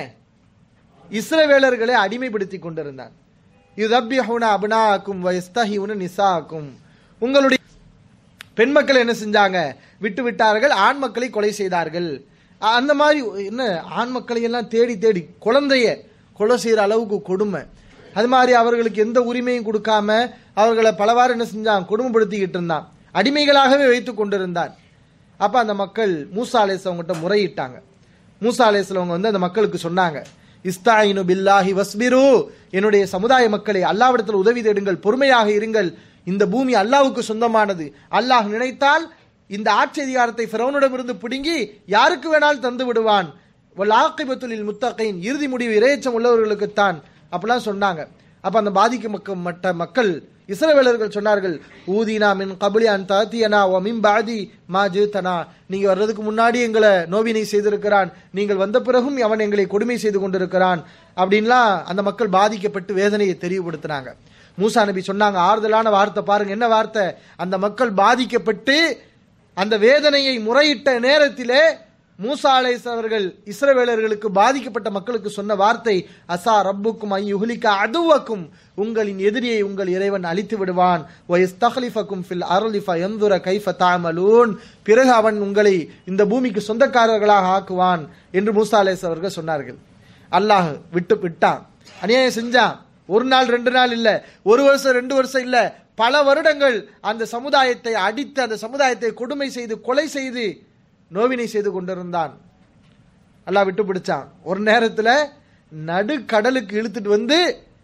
இஸ்ரவேலர்களை அடிமைப்படுத்தி கொண்டிருந்தான் யுதப்பிஹுன அபினாக்கும் வயஸ்தஹிவுன நிசாக்கும் உங்களுடைய பெண் மக்கள் என்ன செஞ்சாங்க விட்டு விட்டார்கள் ஆண் மக்களை கொலை செய்தார்கள் அ- அந்த மாதிரி என்ன ஆண் மக்களை எல்லாம் தேடி தேடி குழந்தைய கொலை செய்யற அளவுக்கு கொடுமை அது மாதிரி அவர்களுக்கு எந்த உரிமையும் கொடுக்காம அவர்களை பலவாறு என்ன செஞ்சான் கொடுமைப்படுத்திக்கிட்டு இருந்தான் அடிமைகளாகவே வைத்து கொண்டிருந்தான் அப்ப அந்த மக்கள் மூசா அலேசவங்கிட்ட முறையிட்டாங்க மூசா அலேஸ்லவங்க வந்து அந்த மக்களுக்கு சொன்னாங்க இஸ்தாயினு பில்லாஹி வஸ்பிரு என்னுடைய சமுதாய மக்களை அல்லாவிடத்தில் உதவி தேடுங்கள் பொறுமையாக இருங்கள் இந்த பூமி அல்லாவுக்கு சொந்தமானது அல்லாஹ் நினைத்தால் இந்த ஆட்சி அதிகாரத்தை ஃபிரௌனிடமிருந்து பிடுங்கி யாருக்கு வேணாலும் தந்து விடுவான் ஆக்கிபத்துலில் முத்தகையின் இறுதி முடிவு இரையச்சம் உள்ளவர்களுக்குத்தான் அப்படிலாம் சொன்னாங்க அப்ப அந்த பாதிக்கப்பட்ட மக்கள் இஸ்ரவேலர்கள் சொன்னார்கள் ஊதினா மின் கபலி அன் தாத்தியனா ஓ மின் பாதி மா ஜீத்தனா நீங்க வர்றதுக்கு முன்னாடி எங்களை நோவினை செய்திருக்கிறான் நீங்கள் வந்த பிறகும் அவன் எங்களை கொடுமை செய்து கொண்டிருக்கிறான் அப்படின்லாம் அந்த மக்கள் பாதிக்கப்பட்டு வேதனையை தெளிவுபடுத்தினாங்க மூசா நபி சொன்னாங்க ஆறுதலான வார்த்தை பாருங்க என்ன வார்த்தை அந்த மக்கள் பாதிக்கப்பட்டு அந்த வேதனையை முறையிட்ட நேரத்திலே மூசா அலைஸ் அவர்கள் இஸ்ரவேலர்களுக்கு பாதிக்கப்பட்ட மக்களுக்கு சொன்ன வார்த்தை அசா ரப்புக்கும் ஐயுஹலிக்க அதுவக்கும் உங்களின் எதிரியை உங்கள் இறைவன் அழித்து விடுவான் வயஸ்தஹலிஃபக்கும் ஃபில் அருளிஃப எந்துர கைஃப தாமலூன் பிறகு அவன் உங்களை இந்த பூமிக்கு சொந்தக்காரர்களாக ஆக்குவான் என்று மூசா அலைஸ் அவர்கள் சொன்னார்கள் அல்லாஹ் விட்டு விட்டான் அநியாயம் செஞ்சான் ஒரு நாள் ரெண்டு நாள் இல்ல ஒரு வருஷம் ரெண்டு வருஷம் இல்ல பல வருடங்கள் அந்த சமுதாயத்தை அடித்து அந்த சமுதாயத்தை கொடுமை செய்து கொலை செய்து நோவினை செய்து கொண்டிருந்தான் அல்லாஹ் விட்டு பிடிச்சான் ஒரு நேரத்துல நடுக்கடலுக்கு இழுத்துட்டு வந்து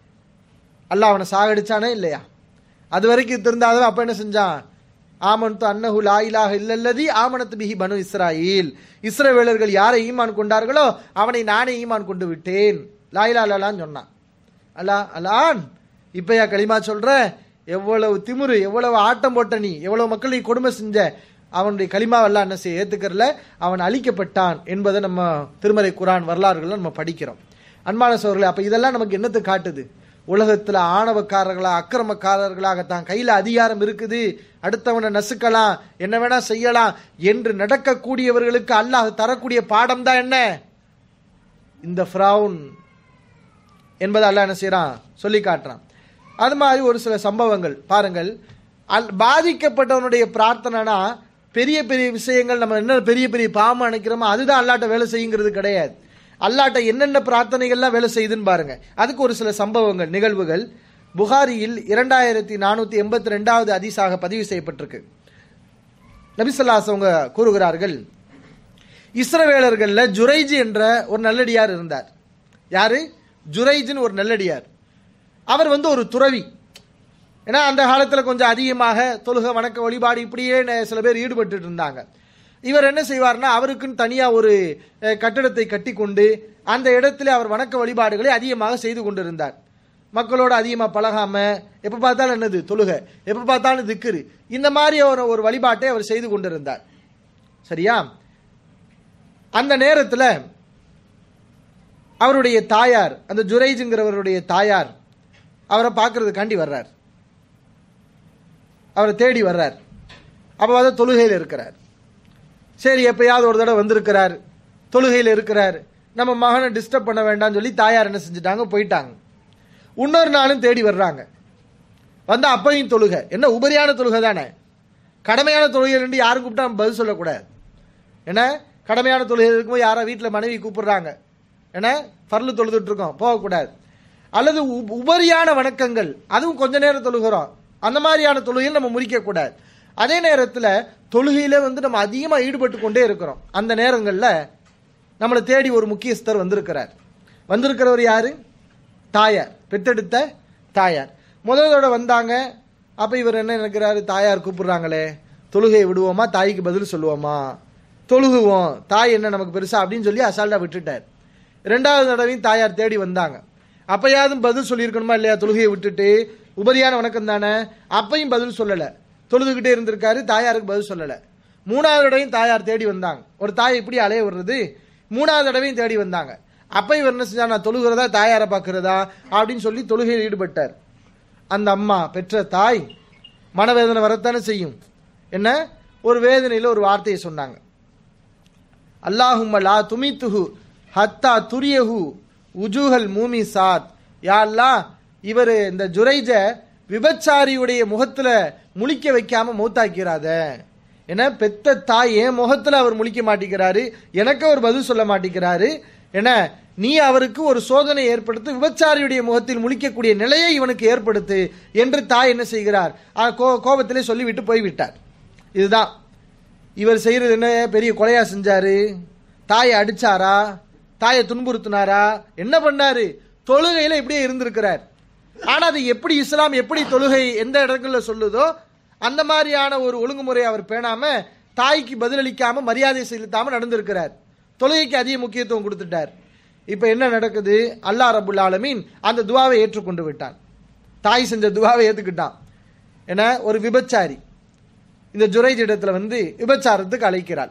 அல்லாஹ் அவனை சாகடிச்சானே இல்லையா அது வரைக்கும் திருந்தாதவன் அப்ப என்ன செஞ்சான் ஆமன்து அன்னஹு லா இலாஹ இல்லல்லதி ஆமனத் பிஹி பனு இஸ்ராயில் இஸ்ரவேலர்கள் யாரை ஈமான் கொண்டார்களோ அவனை நானே ஈமான் கொண்டு விட்டேன் லா இலா இல்லான்னு சொன்னான் அல்லா அலான் இப்பயா களிமா சொல்ற எவ்வளவு திமிரு எவ்வளவு ஆட்டம் போட்ட நீ எவ்வளவு மக்கள் நீ கொடுமை செஞ்ச அவனுடைய களிமாவெல்லாம் என்ன செய்ய ஏத்துக்கறல அவன் அழிக்கப்பட்டான் என்பதை நம்ம திருமறை குரான் வரலாறுகளை நம்ம படிக்கிறோம் அன்பான சோர்களே அப்ப இதெல்லாம் நமக்கு என்னத்தை காட்டுது உலகத்துல ஆணவக்காரர்களா அக்கிரமக்காரர்களாக தான் கையில அதிகாரம் இருக்குது அடுத்தவனை நசுக்கலாம் என்ன வேணா செய்யலாம் என்று நடக்கக்கூடியவர்களுக்கு அல்லாஹ் தரக்கூடிய பாடம் தான் என்ன இந்த ஃப்ரவுன் என்பதை அல்லாஹ் என்ன செய்யறான் சொல்லி காட்டுறான் அது மாதிரி ஒரு சில சம்பவங்கள் பாருங்கள் அல் பாதிக்கப்பட்டவனுடைய பிரார்த்தனைனா பெரிய பெரிய விஷயங்கள் நம்ம என்ன பெரிய பெரிய பாவம் நினைக்கிறோமோ அதுதான் அல்லாட்ட வேலை செய்யுங்கிறது கிடையாது அல்லாட்ட என்னென்ன பிரார்த்தனைகள்லாம் வேலை செய்யுதுன்னு பாருங்க அதுக்கு ஒரு சில சம்பவங்கள் நிகழ்வுகள் புகாரியில் இரண்டாயிரத்தி நானூத்தி எண்பத்தி ரெண்டாவது அதிசாக பதிவு செய்யப்பட்டிருக்கு நபிசல்லாஸ் அவங்க கூறுகிறார்கள் இஸ்ரவேலர்கள்ல ஜுரைஜ் என்ற ஒரு நல்லடியார் இருந்தார் யாரு ஜுரைஜ்னு ஒரு நல்லடியார் அவர் வந்து ஒரு துறவி ஏன்னா அந்த காலத்துல கொஞ்சம் அதிகமாக தொழுக வணக்க வழிபாடு இப்படியே ந- சில பேர் ஈடுபட்டு இருந்தாங்க இவர் என்ன செய்வார்னா அவருக்குன்னு தனியா ஒரு அஹ், கட்டிடத்தை கட்டி கொண்டு அந்த இடத்துல அவர் வணக்க வழிபாடுகளை அதிகமாக செய்து கொண்டிருந்தார் மக்களோட அதிகமாக பழகாம எப்போ பார்த்தாலும் என்னது தொழுகை எப்போ பார்த்தாலும் திக்குரு இந்த மாதிரி ஒரு ஒரு வழிபாட்டை அவர் செய்து கொண்டிருந்தார் சரியா அந்த நேரத்தில் அவருடைய தாயார் அந்த ஜுரைஜுங்கிறவருடைய தாயார் அவரை பார்க்கறதுக்காண்டி வர்றார் அவரை தேடி வர்றார் அப்போ வந்து தொழுகையில் இருக்கிறார் சரி எப்பயாவது ஒரு தடவை வந்திருக்கிறார் தொழுகையில் இருக்கிறார் நம்ம மகனை டிஸ்டர்ப் பண்ண வேண்டாம்னு சொல்லி தாயார் என்ன செஞ்சுட்டாங்க போயிட்டாங்க இன்னொரு நாளும் தேடி வர்றாங்க வந்தா அப்பையும் தொழுகை என்ன உபரியான தொழுகை தானே கடமையான தொழுகை ரெண்டு யாரும் கூப்பிட்டா நம்ம பதில் சொல்லக்கூடாது என்ன கடமையான தொழுகை இருக்கும்போது யாரோ வீட்டில் மனைவி கூப்பிடுறாங்க என்ன ஃபர்லு தொழுதுட்டு இருக்கோம் போகக்கூடாது அல்லது உ- உபரியான வணக்கங்கள் அதுவும் கொஞ்ச நேரம் தொழுகிறோம் அந்த மாதிரியான தொழுகையில் நம்ம முறிக்கக்கூடாது அதே நேரத்தில் தொழுகையில வந்து நம்ம அதிகமாக ஈடுபட்டு கொண்டே இருக்கிறோம் அந்த நேரங்களில் நம்மளை தேடி ஒரு முக்கியஸ்தர் வந்திருக்கிறார் வந்திருக்கிறவர் யாரு தாயார் பெத்தெடுத்த தாயார் முதலோட வந்தாங்க அப்ப இவர் என்ன நினைக்கிறாரு தாயார் கூப்பிடுறாங்களே தொழுகையை விடுவோமா தாய்க்கு பதில் சொல்லுவோமா தொழுகுவோம் தாய் என்ன நமக்கு பெருசா அப்படின்னு சொல்லி அசால்ட்டா விட்டுட்டார் ரெண்டாவது தடவையும் தாயார் தேடி வந்தாங்க அப்பயாவது பதில் சொல்லியிருக்கணுமா இல்லையா தொழுகையை விட்டுட்டு உபரியான வணக்கம் தானே அப்பையும் பதில் சொல்லல தொழுதுகிட்டே இருந்திருக்காரு தாயாருக்கு பதில் சொல்லல மூணாவது தடவையும் தாயார் தேடி வந்தாங்க ஒரு தாய் இப்படி அலைய விடுறது மூணாவது தடவையும் தேடி வந்தாங்க அப்ப இவர் என்ன செஞ்சா நான் தொழுகிறதா தாயாரை பார்க்கிறதா அப்படின்னு சொல்லி தொழுகையில் ஈடுபட்டார் அந்த அம்மா பெற்ற தாய் மனவேதனை வரத்தானே செய்யும் என்ன ஒரு வேதனையில ஒரு வார்த்தையை சொன்னாங்க அல்லாஹும்ம லா துமித்துஹு ஹத்தா துரியஹு உஜூஹல் மூமி சாத் யா அல்லாஹ் இவர் இந்த ஜுரைஜ விபச்சாரியுடைய முகத்துல முழிக்க வைக்காம மௌத்தாக்கிறாத ஏன்னா பெத்த தாய் என் முகத்துல அவர் முழிக்க மாட்டேங்கிறாரு எனக்கு அவர் பதில் சொல்ல மாட்டேங்கிறாரு என்ன நீ அவருக்கு ஒரு சோதனை ஏற்படுத்தி விபச்சாரியுடைய முகத்தில் முழிக்கக்கூடிய நிலையை இவனுக்கு ஏற்படுத்து என்று தாய் என்ன செய்கிறார் ஆ, கோ- கோபத்திலே சொல்லிவிட்டு போய்விட்டார் இதுதான் இவர் செய்யறது என்ன பெரிய கொலையா செஞ்சாரு தாயை அடிச்சாரா தாயை துன்புறுத்தினாரா என்ன பண்ணாரு தொழுகையில இப்படியே இருந்திருக்கிறார் ஆனா அது எப்படி இஸ்லாம் எப்படி தொழுகை எந்த இடங்கள்ல சொல்லுதோ அந்த மாதிரியான ஒரு ஒழுங்குமுறை அவர் பேணாம தாய்க்கு பதிலளிக்காம மரியாதை செலுத்தாம நடந்திருக்கிறார் தொழுகைக்கு அதிக முக்கியத்துவம் கொடுத்துட்டார் இப்ப என்ன நடக்குது அல்லாஹ் ரபுல் ஆலமீன் அந்த துவாவை ஏற்றுக்கொண்டு விட்டான் தாய் செஞ்ச துவாவை ஏத்துக்கிட்டான் என ஒரு விபச்சாரி இந்த ஜுரைஜ் இடத்துல வந்து விபச்சாரத்துக்கு அழைக்கிறாள்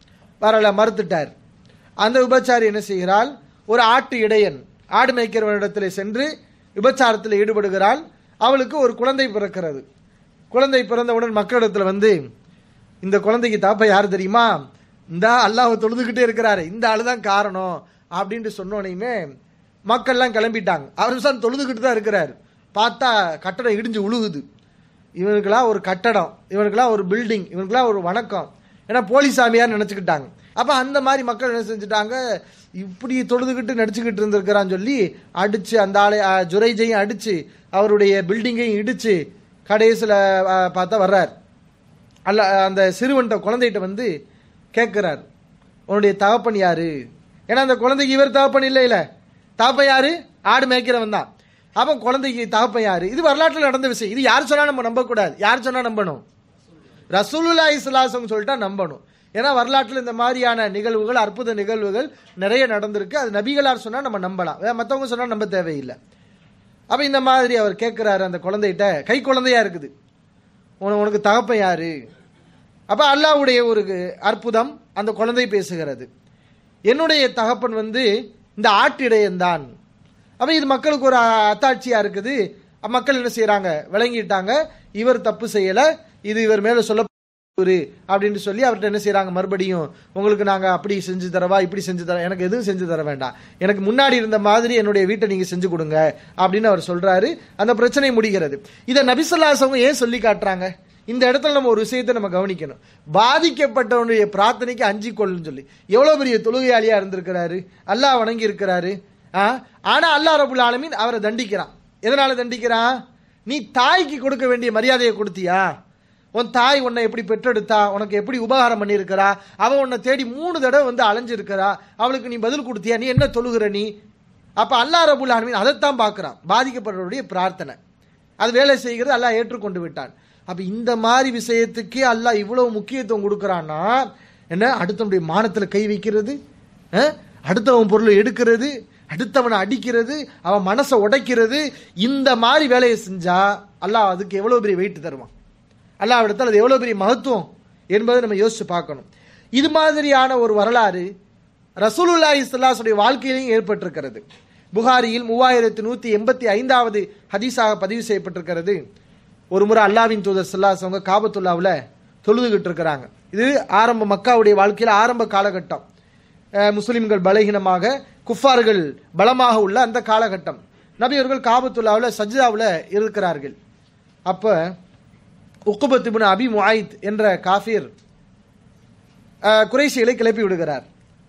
வரல மறுத்துட்டார் அந்த விபச்சாரி என்ன செய்கிறாள் ஒரு ஆட்டு இடையன் ஆடு மேய்க்கிறவனிடத்தில் சென்று விபச்சாரத்தில் ஈடுபடுகிறாள் அவளுக்கு ஒரு குழந்தை பிறக்கிறது குழந்தை பிறந்தவுடன் மக்களிடத்துல வந்து இந்த குழந்தைக்கு தாப்பா யார் தெரியுமா இந்த அல்லாஹ் தொழுதுகிட்டே இருக்கிறாரு இந்த ஆளு தான் காரணம் அப்படின்ட்டு சொன்னோனையுமே மக்கள்லாம் கிளம்பிட்டாங்க அவர் தான் தொழுதுகிட்டு தான் இருக்கிறார் பார்த்தா கட்டடம் இடிஞ்சு உழுகுது இவனுக்கெல்லாம் ஒரு கட்டடம் இவனுக்கெல்லாம் ஒரு பில்டிங் இவனுக்கெல்லாம் ஒரு வணக்கம் ஏன்னா போலிசாமியார் நினச்சிக்கிட்டாங்க அப்போ அந்த மாதிரி மக்கள் என்ன செஞ்சுட்டாங்க இப்படி தொழுதுகிட்டு நடிச்சுக்கிட்டு இருந்திருக்கிறான்னு சொல்லி அடிச்சு அந்த ஆளை அ, ஜுரைஜையும் அடிச்சு அவருடைய பில்டிங்கையும் இடிச்சு கடைசியில் பார்த்தா வர்றார் அல்ல அந்த சிறுவன்ட்ட குழந்தைகிட்ட வந்து கேட்கிறார் உன்னுடைய தகப்பன் யாரு ஏன்னா அந்த குழந்தைக்கு இவர் தகப்பன் இல்லை இல்ல தகப்பன் யாரு ஆடு மேய்க்கிறவன் தான் அப்போ குழந்தைக்கு தகப்பன் யாரு இது வரலாற்றில் நடந்த விஷயம் இது யார் சொன்னா நம்ம நம்பக்கூடாது யார் சொன்னா நம்பணும் ரசூலுல்லா இஸ்லாசம் சொல்லிட்டா நம்பணும் ஏன்னா வரலாற்றில் இந்த மாதிரியான நிகழ்வுகள் அற்புத நிகழ்வுகள் நிறைய நடந்திருக்கு அது நபிகளார் சொன்னா நம்ம நம்பலாம் வேற மற்றவங்க சொன்னா நம்ப தேவையில்லை அப்ப இந்த மாதிரி அவர் கேட்கிறாரு அந்த குழந்தைகிட்ட கை குழந்தையா இருக்குது உன- உனக்கு தகப்பன் யாரு அப்ப அல்லாஹ்வுடைய ஒரு அற்புதம் அந்த குழந்தை பேசுகிறது என்னுடைய தகப்பன் வந்து இந்த ஆட்டிடையன்தான் அப்ப இது மக்களுக்கு ஒரு அத்தாட்சியா இருக்குது அப்ப மக்கள் என்ன செய்யறாங்க விளங்கிட்டாங்க இவர் தப்பு செய்யல இது இவர் மேல சொல்ல ஒரு அப்படின்னு சொல்லி அவர்கிட்ட என்ன செய்றாங்க மறுபடியும் உங்களுக்கு நாங்க அப்படி செஞ்சு தரவா இப்படி செஞ்சு தர எனக்கு எதுவும் செஞ்சு தர வேண்டாம் எனக்கு முன்னாடி இருந்த மாதிரி என்னுடைய வீட்டை நீங்க செஞ்சு கொடுங்க அப்படின்னு அவர் சொல்றாரு அந்த பிரச்சனை முடிகிறது இதை நபிசல்லாசவங்க ஏன் சொல்லி காட்டுறாங்க இந்த இடத்துல நம்ம ஒரு விஷயத்தை நம்ம கவனிக்கணும் பாதிக்கப்பட்டவனுடைய பிரார்த்தனைக்கு அஞ்சி கொள்ளுன்னு சொல்லி எவ்வளவு பெரிய தொழுகையாளியா இருந்திருக்கிறாரு அல்லாஹ் வணங்கி இருக்கிறாரு ஆ? ஆனா அல்லாஹ் ரபுல் ஆலமீன் அவரை தண்டிக்கிறான் எதனால தண்டிக்கிறான் நீ தாய்க்கு கொடுக்க வேண்டிய மரியாதையை கொடுத்தியா உன் தாய் உன்னை எப்படி பெற்றெடுத்தா உனக்கு எப்படி உபகாரம் பண்ணியிருக்கிறா அவ உன்னை தேடி மூணு தடவை வந்து அலைஞ்சிருக்கிறா அவளுக்கு நீ பதில் கொடுத்தியா நீ என்ன தொழுகிற நீ அப்ப அல்லாஹ் ரபுல் ஆலமீன் அதைத்தான் பார்க்கறான் பாதிக்கப்படுறவருடைய பிரார்த்தனை அது வேலை செய்கிறது அல்லாஹ் ஏற்றுக்கொண்டு விட்டான் அப்ப இந்த மாதிரி விஷயத்துக்கு அல்லாஹ் இவ்வளவு முக்கியத்துவம் கொடுக்கறான்னா என்ன அடுத்தவனுடைய மானத்துல கை வைக்கிறது அஹ்? அடுத்தவன் பொருளை எடுக்கிறது அடுத்தவனை அடிக்கிறது அவன் மனசை உடைக்கிறது இந்த மாதிரி வேலையை செஞ்சா அல்லாஹ் அதுக்கு எவ்வளவு பெரிய வெயிட் தருவான் அல்லாஹ் இடத்துல அது எவ்வளவு பெரிய மகத்துவம் என்பதை நம்ம யோசிச்சு பார்க்கணும் இது மாதிரியான ஒரு வரலாறு ரசூலுல்லாஹி ஸல்லல்லாஹுடைய வாழ்க்கையிலையும் ஏற்பட்டிருக்கிறது புகாரியில் மூவாயிரத்தி நூத்தி எண்பத்தி ஐந்தாவது ஹதீஸாக பதிவு செய்யப்பட்டிருக்கிறது ஒரு முறை அல்லாவின் தூதர் ஸல்லல்லாஹு அவங்க காபத்துல்லாவில் தொழுதுகிட்டு இருக்கிறாங்க இது ஆரம்ப மக்காவுடைய வாழ்க்கையில் ஆரம்ப காலகட்டம் அஹ் முஸ்லிம்கள் பலகீனமாக குஃபார்கள் பலமாக உள்ள அந்த காலகட்டம் நபி அவர்கள் காபத்துல்லாவில் சஜ்ஜாவில் இருக்கிறார்கள் அப்ப உக்குபத் இப்னு அபி முஆயித் என்ற காஃபிர் அஹ், குறைஷிகளை கிளப்பி விடுகிறார்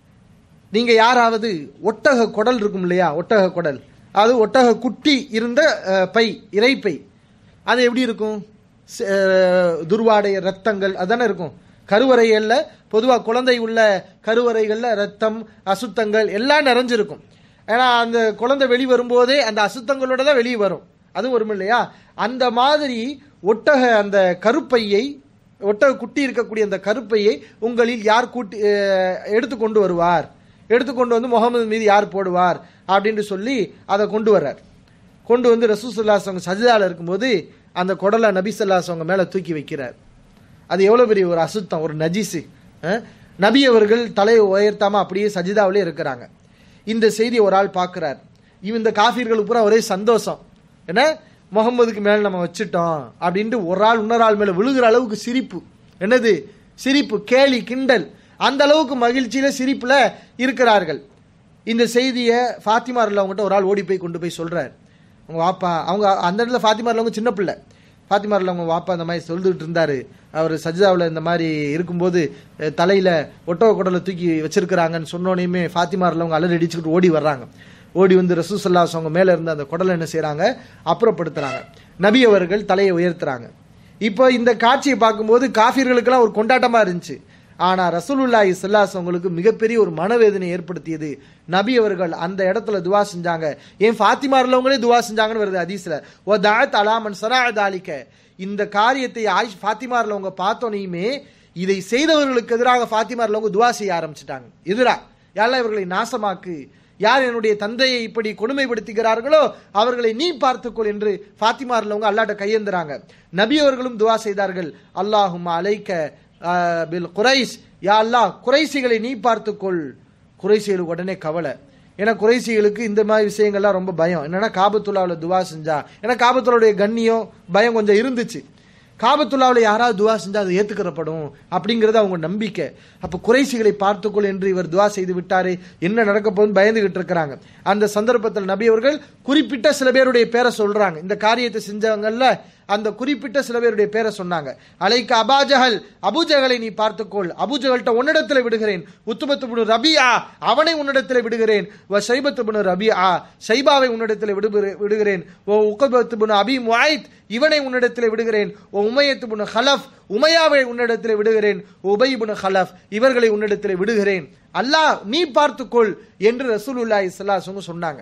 நீங்க யாராவது ஒட்டக குடல் இருக்கும் இல்லையா ஒட்டக குடல் அது ஒட்டக குட்டி இருந்த அஹ், பை இறைப்பை அது எப்படி இருக்கும் ச- அஹ், துர்வாடை ரத்தங்கள் அதானே இருக்கும் கருவறைகள்ல பொதுவா குழந்தை உள்ள கருவறைகள்ல ரத்தம் அசுத்தங்கள் எல்லாம் நிறைஞ்சிருக்கும் ஏன்னா அந்த குழந்தை வெளி வரும்போதே அந்த அசுத்தங்களோட தான் வெளியே வரும் அது வரும் இல்லையா அந்த மாதிரி ஒட்டக அந்த கருப்பையை ஒட்டக குட்டி இருக்கக்கூடிய அந்த கருப்பையை உங்களில் யார் கூட்டி அஹ், எடுத்து கொண்டு வருவார் எடுத்துக்கொண்டு வந்து முகமது மீது யார் போடுவார் அப்படின்னு சொல்லி அதை கொண்டு வர்றார் கொண்டு வந்து ரசூசல்லாஸ் அவங்க சஜிதால இருக்கும்போது அந்த குடலை நபிசல்லாஸ் அவங்க மேல தூக்கி வைக்கிறார் அது எவ்வளவு பெரிய ஒரு அசுத்தம் ஒரு நஜீஸு அஹ்? நபி அவர்கள் தலையை உயர்த்தாம அப்படியே சஜிதாவிலே இருக்கிறாங்க இந்த செய்தியை ஒரு ஆள் பார்க்கிறார் இவன் இந்த காஃபிர்களுக்கு பூரா ஒரே சந்தோஷம் என்ன முகம்மதுக்கு மேல நம்ம வச்சுட்டோம் அப்படின்ட்டு ஒரு ஆள் இன்னொரு ஆள் மேல விழுகிற அளவுக்கு சிரிப்பு என்னது சிரிப்பு கேலி கிண்டல் அந்த அளவுக்கு மகிழ்ச்சியில சிரிப்புல இருக்கிறார்கள் இந்த செய்தியை ஃபாத்திமாரில் அவங்ககிட்ட ஒரு ஆள் ஓடி போய் கொண்டு போய் சொல்றார் அவங்க வாப்பா அவங்க அந்த இடத்துல ஃபாத்திமாரில் அவங்க சின்ன பிள்ளை ஃபாத்திமாரில் அவங்க வாப்பா இந்த மாதிரி சொல்லிட்டு இருந்தாரு அவர் சஜிதாவில் இந்த மாதிரி இருக்கும்போது அஹ், தலையில ஒட்டக குடலை தூக்கி வச்சிருக்கிறாங்கன்னு சொன்னோனையுமே ஃபாத்திமாரில் அவங்க அலறி அடிச்சுக்கிட்டு ஓடி வர்றாங்க ஓடி வந்து ரசூசல்லாஸ் அவங்க மேல இருந்த அந்த குடலை என்ன செய்றாங்க அப்புறப்படுத்துறாங்க நபி அவர்கள் தலையை உயர்த்துறாங்க இப்போ இந்த காட்சியை பார்க்கும்போது காஃபிர்களுக்கெல்லாம் ஒரு கொண்டாட்டமா இருந்துச்சு ஆனா ரசூலுல்லாஹி ஸல்லல்லாஹு அவங்களுக்கு மிகப்பெரிய ஒரு மனவேதனை ஏற்படுத்தியது நபி அவர்கள் அந்த இடத்துல துவா செஞ்சாங்க ஏன் ஃபாத்திமா உள்ளவங்களே துவா செஞ்சாங்கன்னு வருது ஹதீஸ்ல ஓ தாத் அலாமன் சராதாலிக்க இந்த காரியத்தை ஆயிஷ் ஃபாத்திமா உள்ளவங்க பார்த்தோனையுமே இதை செய்தவர்களுக்கு எதிராக ஃபாத்திமா உள்ளவங்க துவா செய்ய ஆரம்பிச்சிட்டாங்க எதிரா யாரெல்லாம் இவர்களை நாசமாக்கு யார் என்னுடைய தந்தையை இப்படி கொடுமைப்படுத்துகிறார்களோ அவர்களை நீ பார்த்துக்கொள் என்று ஃபாத்திமா உள்ளவங்க அல்லாட்ட கையேந்துறாங்க நபி அவர்களும் துவா செய்தார்கள் அல்லாஹும் அலைக்க ஆஹ், பில் குரைஸ் யா அல்லாஹ் குறைசிகளை நீ பார்த்துக்கொள் குறைசிகளுக்கு உடனே கவலை ஏன்னா குறைசிகளுக்கு இந்த மாதிரி விஷயங்கள்லாம் ரொம்ப பயம் என்னன்னா காபத்துல்லாவில் துவா செஞ்சா ஏன்னா காபத்துல்லாவுடைய கண்ணியம் பயம் கொஞ்சம் இருந்துச்சு காபத்துல்லாவில் யாராவது துவா செஞ்சா அது ஏத்துக்கிறப்படும் அப்படிங்கிறது அவங்க நம்பிக்கை அப்ப குறைசிகளை பார்த்துக்கொள் என்று இவர் துவா செய்து விட்டாரு என்ன நடக்க போகுதுன்னு பயந்துகிட்டு இருக்கிறாங்க அந்த சந்தர்ப்பத்தில் நபி அவர்கள் குறிப்பிட்ட சில பேருடைய பேரை சொல்றாங்க இந்த காரியத்தை செஞ்சவங்கல்ல அந்த குறிப்பிட்ட சில பேருடைய பேரை சொன்னாங்க அலைக்க அபாஜஹல் அபுஜகலை நீ பார்த்துக்கொள் அபுஜகல்ட்ட உன்னிடத்துல விடுகிறேன் உத்துபத்து புனு ரபியா அவனை உன்னிடத்துல விடுகிறேன் வ ஷைபத்து புனு ரபியா ஷைபாவை உன்னிடத்துல விடுகிற- விடுகிறேன் ஓ உக்கபத்து புனு அபி முஆயித் இவனை உன்னிடத்தில் விடுகிறேன் ஓ உமையத்து புனு ஹலஃப் உமையாவை உன்னிடத்தில் விடுகிறேன் உபை புனு ஹலஃப் இவர்களை உன்னிடத்தில் விடுகிறேன் அல்லாஹ் நீ பார்த்துக்கொள் என்று ரசூலுல்லாஹி ஸல்லல்லாஹு அலைஹி வஸல்லம் சொன்னாங்க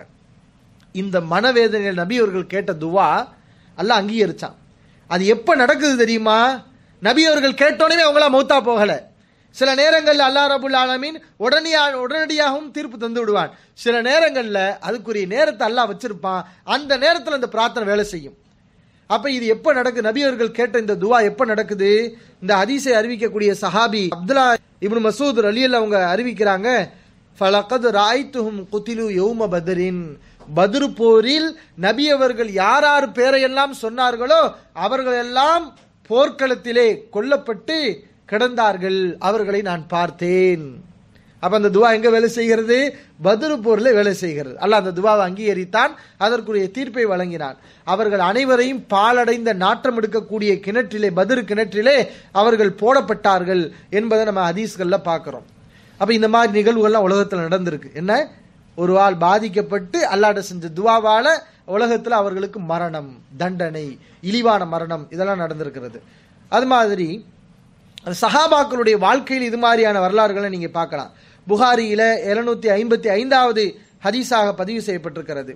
இந்த மனவேதனையில் நபி அவர்கள் கேட்ட துவா அல்லாஹ் அங்கீகரிச்சான் அது எப்ப நடக்குது தெரியுமா நபி அவர்கள் கேட்டோனே அவங்களா மௌத்தா போகல சில நேரங்கள்ல அல்லாஹ் ரபுல் ஆலமீன் உடனே உடனடியாகவும் தீர்ப்பு தந்து விடுவான் சில நேரங்கள்ல அதுக்குரிய நேரத்தை அல்லாஹ் வச்சிருப்பான் அந்த நேரத்துல அந்த பிரார்த்தனை வேலை செய்யும் அப்ப இது எப்ப நடக்குது நபி அவர்கள் கேட்ட இந்த துவா எப்ப நடக்குது இந்த ஹதீஸை அறிவிக்கக்கூடிய சஹாபி அப்துல்லா இப்னு மசூத் ரலியல் அவங்க அறிவிக்கிறாங்க ஃபலகத் ராய்த்துஹும் குத்திலு யௌம பத்ரின் பத்ரு போரில் நபி அவர்கள் யார் யார் பேரையெல்லாம் சொன்னார்களோ அவர்கள் எல்லாம் போர்க்களத்திலே கொல்லப்பட்டு கிடந்தார்கள் அவர்களை நான் பார்த்தேன் அப்ப அந்த துவா எங்க வேலை செய்கிறது பத்ரு போர்ல வேலை செய்கிறது அல்லாஹ் அந்த துவாவை அங்கீகரித்தான் அதற்குரிய தீர்ப்பை வழங்கினான் அவர்கள் அனைவரையும் பாலடைந்த நாற்றம் எடுக்கக்கூடிய கிணற்றிலே பத்ரு கிணற்றிலே அவர்கள் போடப்பட்டார்கள் என்பதை நம்ம ஹதீஸ்கள்ல பார்க்கிறோம் அப்ப இந்த மாதிரி நிகழ்வுகள்லாம் உலகத்துல நடந்திருக்கு என்ன ஒரு ஆள் பாதிக்கப்பட்டு அல்லாட்ட செஞ்ச துவாவால உலகத்துல அவர்களுக்கு மரணம் தண்டனை இழிவான மரணம் இதெல்லாம் நடந்திருக்கிறது அது மாதிரி அந்த சஹாபாக்களுடைய வாழ்க்கையில் இது மாதிரியான வரலாறுகளை நீங்க பார்க்கலாம் புகாரியில எழுநூத்தி ஐம்பத்தி ஐந்தாவது ஹதீஸாக பதிவு செய்யப்பட்டிருக்கிறது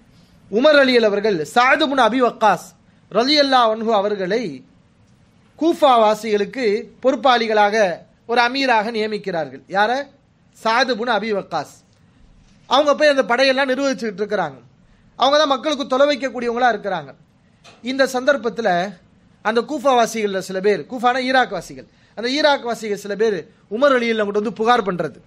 உமர் அலியல் அவர்கள் சாதுபுன் அபி வக்காஸ் ரலியல்லா அன்ஹு அவர்களை கூஃபா வாசிகளுக்கு பொறுப்பாளிகளாக ஒரு அமீராக நியமிக்கிறார்கள் யார சாதுபுன் அபி வக்காஸ் அவங்க போய் அந்த படையெல்லாம் நிர்வகிச்சுட்டு இருக்கிறாங்க அவங்க தான் மக்களுக்கு தொலை வைக்கக்கூடியவங்களா இருக்கிறாங்க இந்த சந்தர்ப்பத்தில் அந்த கூஃபாவாசிகளில் சில பேர் கூஃபான ஈராக் வாசிகள் அந்த ஈராக் வாசிகள் சில பேர் உமர் அலியில் அவங்கள்ட்ட வந்து புகார் பண்றது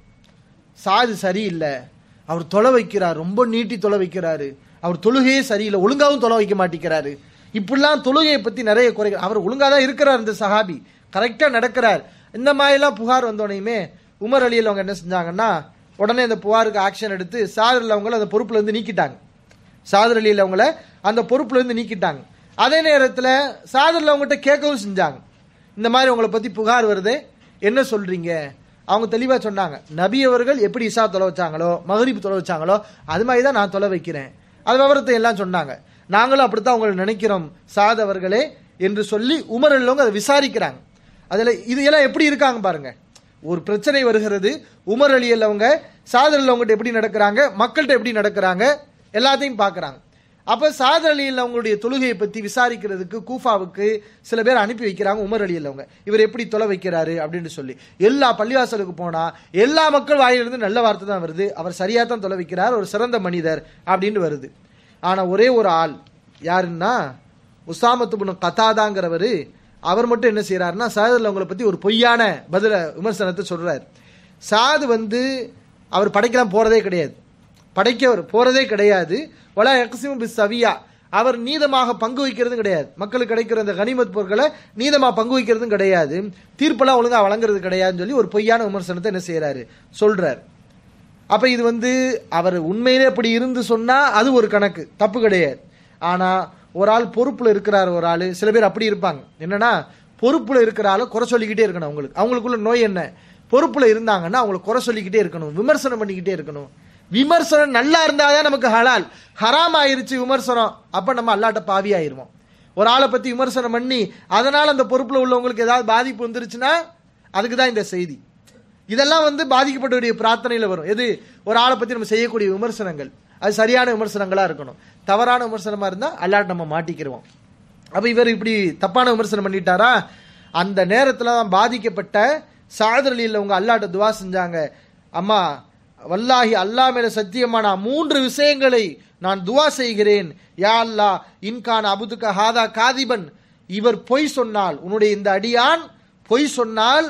சாது சரியில்லை அவர் தொலை வைக்கிறார் ரொம்ப நீட்டி தொலை வைக்கிறாரு அவர் தொழுகையே சரியில்லை ஒழுங்காவும் தொலை வைக்க மாட்டேங்கிறாரு இப்படிலாம் தொழுகையை பத்தி நிறைய குறைகள் அவர் ஒழுங்கா தான் இருக்கிறார் இந்த சஹாபி கரெக்டா நடக்கிறார் இந்த மாதிரிலாம் புகார் வந்தோடனையுமே உமர் அலியில் அவங்க என்ன செஞ்சாங்கன்னா உடனே அந்த புகாருக்கு ஆக்ஷன் எடுத்து சாதரில் அவங்கள அந்த பொறுப்புல இருந்து நீக்கிட்டாங்க சாதர் அலியில் அவங்கள அந்த பொறுப்புல இருந்து நீக்கிட்டாங்க அதே நேரத்தில் சாதரில் அவங்ககிட்ட கேட்கவும் செஞ்சாங்க இந்த மாதிரி உங்களை பத்தி புகார் வருது என்ன சொல்றீங்க அவங்க தெளிவா சொன்னாங்க நபி அவர்கள் எப்படி இசா தொலை வச்சாங்களோ மகரிப் தொலை வச்சாங்களோ அது மாதிரி தான் நான் தொலை வைக்கிறேன் அது விவரத்தை எல்லாம் சொன்னாங்க நாங்களும் அப்படித்தான் உங்களை நினைக்கிறோம் சாத் அவர்களே என்று சொல்லி உமர் உள்ளவங்க அதை விசாரிக்கிறாங்க அதுல இது எல்லாம் எப்படி இருக்காங்க பாருங்க ஒரு பிரச்சனை வருகிறது உமர் அலி அவங்க சாதர் அவங்ககிட்ட எப்படி நடக்கிறாங்க மக்கள்கிட்ட எப்படி நடக்கிறாங்க எல்லாத்தையும் பார்க்கறாங்க அப்ப சாதர் அலி அவங்களுடைய தொழுகையை பத்தி விசாரிக்கிறதுக்கு கூஃபாவுக்கு சில பேர் அனுப்பி வைக்கிறாங்க உமர் அலி அவங்க இவர் எப்படி தொலை வைக்கிறாரு அப்படின்னு சொல்லி எல்லா பள்ளிவாசலுக்கு போனா எல்லா மக்கள் வாயிலிருந்து நல்ல வார்த்தை தான் வருது அவர் சரியா தான் தொலை வைக்கிறார் ஒரு சிறந்த மனிதர் அப்படின்னு வருது ஆனா ஒரே ஒரு ஆள் யாருன்னா உசாமத்து கத்தாதாங்கிறவரு அவர் மட்டும் என்ன செய்யறாருன்னா சாதரில் அவங்களை பத்தி ஒரு பொய்யான பதில விமர்சனத்தை சொல்றாரு சாது வந்து அவர் படைக்கலாம் போறதே கிடையாது படைக்க அவர் போறதே கிடையாது வலா எக்ஸிமம் பி சவியா அவர் நீதமாக பங்கு வைக்கிறதும் கிடையாது மக்களுக்கு கிடைக்கிற அந்த கனிமத் பொருட்களை நீதமா பங்கு வைக்கிறதும் கிடையாது தீர்ப்பெல்லாம் ஒழுங்கா வழங்குறது கிடையாதுன்னு சொல்லி ஒரு பொய்யான விமர்சனத்தை என்ன செய்யறாரு சொல்றாரு அப்ப இது வந்து அவர் உண்மையிலே அப்படி இருந்து சொன்னா அது ஒரு கணக்கு தப்பு கிடையாது ஆனா ஒரு ஆள் பொறுப்புல இருக்கிறார் ஒரு ஆளு சில பேர் அப்படி இருப்பாங்க என்னன்னா பொறுப்புல இருக்கிற ஆளு குறை சொல்லிக்கிட்டே இருக்கணும் அவங்களுக்கு அவங்களுக்குள்ள நோய் என்ன பொறுப்புல இருந்தாங்கன்னா அவங்களை குறை சொல்லிக்கிட்டே இருக்கணும் விமர்சனம் பண்ணிக்கிட்டே இருக்கணும் விமர்சனம் நல்லா இருந்தாதான் நமக்கு ஹலால் ஹராம் ஆயிருச்சு விமர்சனம் அப்ப நம்ம அல்லாட்ட பாவி ஆயிருவோம் ஒரு ஆளை பத்தி விமர்சனம் பண்ணி அதனால அந்த பொறுப்புல உள்ளவங்களுக்கு ஏதாவது பாதிப்பு வந்துருச்சுன்னா அதுக்கு தான் இந்த செய்தி இதெல்லாம் வந்து பாதிக்கப்பட்டவருடைய பிரார்த்தனையில வரும் எது ஒரு ஆளை பத்தி நம்ம செய்யக்கூடிய விமர்சனங்கள் அது சரியான விமர்சனங்களா இருக்கணும் தவறான விமர்சனமா இருந்தா அல்லாட் நம்ம மாட்டிக்கிருவோம் அப்ப இவர் இப்படி தப்பான விமர்சனம் பண்ணிட்டாரா அந்த நேரத்துல தான் பாதிக்கப்பட்ட சாதர் அலியில் அவங்க அல்லாட்ட துவா செஞ்சாங்க அம்மா வல்லாஹி அல்லா மேல சத்தியமா நான் மூன்று விஷயங்களை நான் துவா செய்கிறேன் யா அல்லா இன்கான் அபுதுக ஹாதா காதிபன் இவர் பொய் சொன்னால் உன்னுடைய இந்த அடியான் பொய் சொன்னால்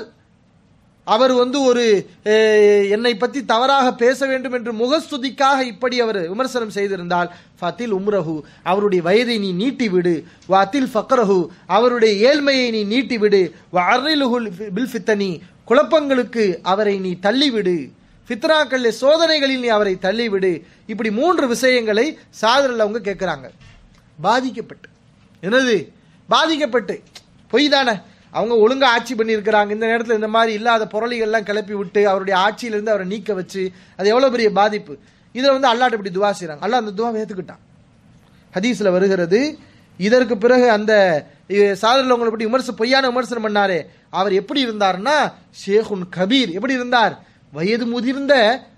அவர் வந்து ஒரு அஹ், என்னை பத்தி தவறாக பேச வேண்டும் என்று முகஸ்துதிக்காக இப்படி அவர் விமர்சனம் செய்திருந்தால் ஃபத்தில் உம்ரஹு அவருடைய வயதை நீ நீட்டி விடு வத்தில் ஃபக்ரஹு அவருடைய ஏழ்மையை நீ நீட்டி விடு வர்ரிலுஹுல் பில் ஃபித்தனி குழப்பங்களுக்கு அவரை நீ தள்ளிவிடு ஃபித்ராக்கள் சோதனைகளில் நீ அவரை தள்ளிவிடு இப்படி மூன்று விஷயங்களை சாதரில் அவங்க கேட்கிறாங்க பாதிக்கப்பட்டு என்னது பாதிக்கப்பட்டு பொய் தானே அவங்க ஒழுங்கா ஆட்சி பண்ணியிருக்கிறாங்க இந்த நேரத்தில் இந்த மாதிரி இல்லாத புரளிகள்லாம் கிளப்பி விட்டு அவருடைய ஆட்சியிலிருந்து அவரை நீக்க வச்சு அது எவ்வளவு பெரிய பாதிப்பு இதில் வந்து அல்லாட்ட இப்படி துவா செய்றாங்க அல்லாஹ் அந்த துவாவை ஏத்துக்கிட்டான் ஹதீஸ்ல வருகிறது இதற்கு பிறகு அந்த சாதரில் உங்களை பற்றி விமர்சனம் பொய்யான விமர்சனம் பண்ணாரே அவர் எப்படி இருந்தார்னா ஷேகுன் கபீர் எப்படி இருந்தார் வயது முதிர்ந்த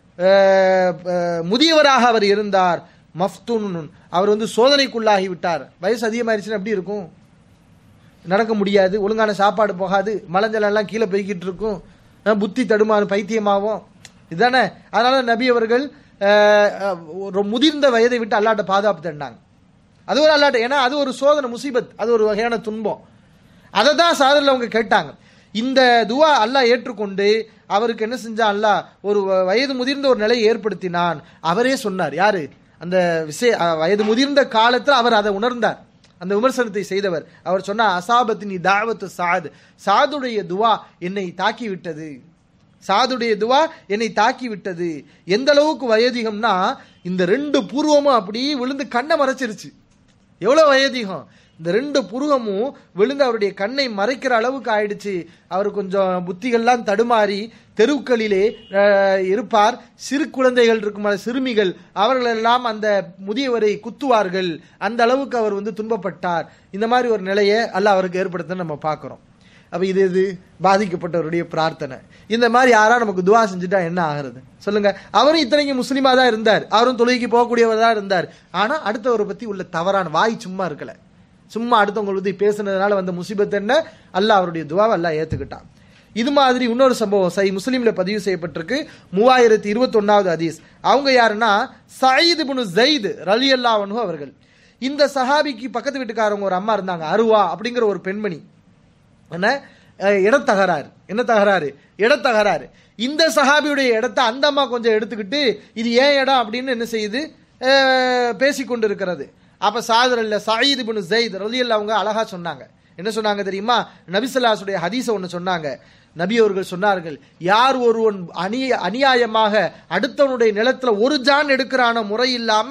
அஹ், அஹ், முதியவராக அவர் இருந்தார் மஃப்துன் அவர் வந்து சோதனைக்குள்ளாகி விட்டார் வயசு அதிகமாயிருச்சுன்னா எப்படி இருக்கும் நடக்க முடியாது ஒழுங்கான சாப்பாடு போகாது மலஞ்சலம் எல்லாம் கீழே போய்கிட்டு இருக்கும் அஹ் புத்தி தடுமாறு பைத்தியமாகும் இதுதானே அதனால நபி அவர்கள் அஹ், அஹ், ஒரு முதிர்ந்த வயதை விட்டு அல்லாட்ட பாதுகாப்பு தந்தாங்க அது ஒரு அல்லாட்ட ஏன்னா அது ஒரு சோதனை முசீபத் அது ஒரு வகையான துன்பம் அதை தான் சாதரில் அவங்க கேட்டாங்க இந்த துவா அல்லாஹ் ஏற்றுக்கொண்டு அவருக்கு என்ன செஞ்சா அல்லாஹ் ஒரு வ- வயது முதிர்ந்த ஒரு நிலையை ஏற்படுத்தினான் அவரே சொன்னார் யாரு அந்த விஷய அஹ், வயது முதிர்ந்த காலத்தில் அவர் அதை உணர்ந்தார் அந்த விமர்சனத்தை செய்தவர் அவர் சொன்னார் அசாபத்து நீ தாவத்து சாத் சாதுடைய துவா என்னை தாக்கி விட்டது சாதுடைய துவா என்னை தாக்கி விட்டது எந்த அளவுக்கு வயதிகம்னா இந்த ரெண்டு பூர்வமும் அப்படி விழுந்து கண்ணை மறைச்சிருச்சு எவ்வளவு வயதிகம் இந்த ரெண்டு புருவமும் விழுந்து அவருடைய கண்ணை மறைக்கிற அளவுக்கு ஆயிடுச்சு அவர் கொஞ்சம் புத்திகள்லாம் தடுமாறி தெருக்களிலே அஹ், இருப்பார் சிறு குழந்தைகள் இருக்கும் அந்த சிறுமிகள் அவர்கள் எல்லாம் அந்த முதியவரை குத்துவார்கள் அந்த அளவுக்கு அவர் வந்து துன்பப்பட்டார் இந்த மாதிரி ஒரு நிலையை அல்லாஹ் அவருக்கு ஏற்படுத்த நம்ம பார்க்கிறோம் அப்ப இது இது பாதிக்கப்பட்டவருடைய பிரார்த்தனை இந்த மாதிரி யாரா நமக்கு துவா செஞ்சுட்டா என்ன ஆகிறது சொல்லுங்க அவரும் இத்தனைக்கு முஸ்லீமா தான் இருந்தார் அவரும் தொழுகைக்கு போகக்கூடியவர் தான் இருந்தார் ஆனா அடுத்தவரை பத்தி உள்ள தவறான வாய் சும்மா இருக்கல சும்மா அடுத்தவங்க பத்தி பேசுனதுனால வந்த முசீபத் என்ன அல்லாஹ் அவருடைய துவாவை அல்லாஹ் ஏத்துக்கிட்டான் இது மாதிரி இன்னொரு சம்பவம் சை முஸ்லீம்ல பதிவு செய்யப்பட்டிருக்கு மூவாயிரத்தி இருபத்தி ஒன்னாவது ஹதீஸ் அவங்க யாருன்னா சயீது புனு ஜெயித் ரலி அல்லாஹ் அவர்கள் இந்த சஹாபிக்கு பக்கத்து வீட்டுக்காரவங்க ஒரு அம்மா இருந்தாங்க அருவா அப்படிங்கிற ஒரு பெண்மணி என்ன அஹ், இடத்தகராறு என்ன தகராறு இடத்தகராறு இந்த சஹாபியுடைய இடத்த அந்த அம்மா கொஞ்சம் எடுத்துக்கிட்டு இது ஏன் இடம் அப்படின்னு என்ன செய்யுது பேசி கொண்டு இருக்கிறது அப்ப சாதர் அல்ல சாயித் பின் ஜெயித் ரலியல்ல அவங்க அழகா சொன்னாங்க என்ன சொன்னாங்க தெரியுமா நபிசல்லாசுடைய ஹதீஸ ஒன்று சொன்னாங்க நபி அவர்கள் சொன்னார்கள் யார் ஒருவன் அநிய அநியாயமாக அடுத்தவனுடைய நிலத்துல ஒரு ஜான் எடுக்கிறான முறை இல்லாம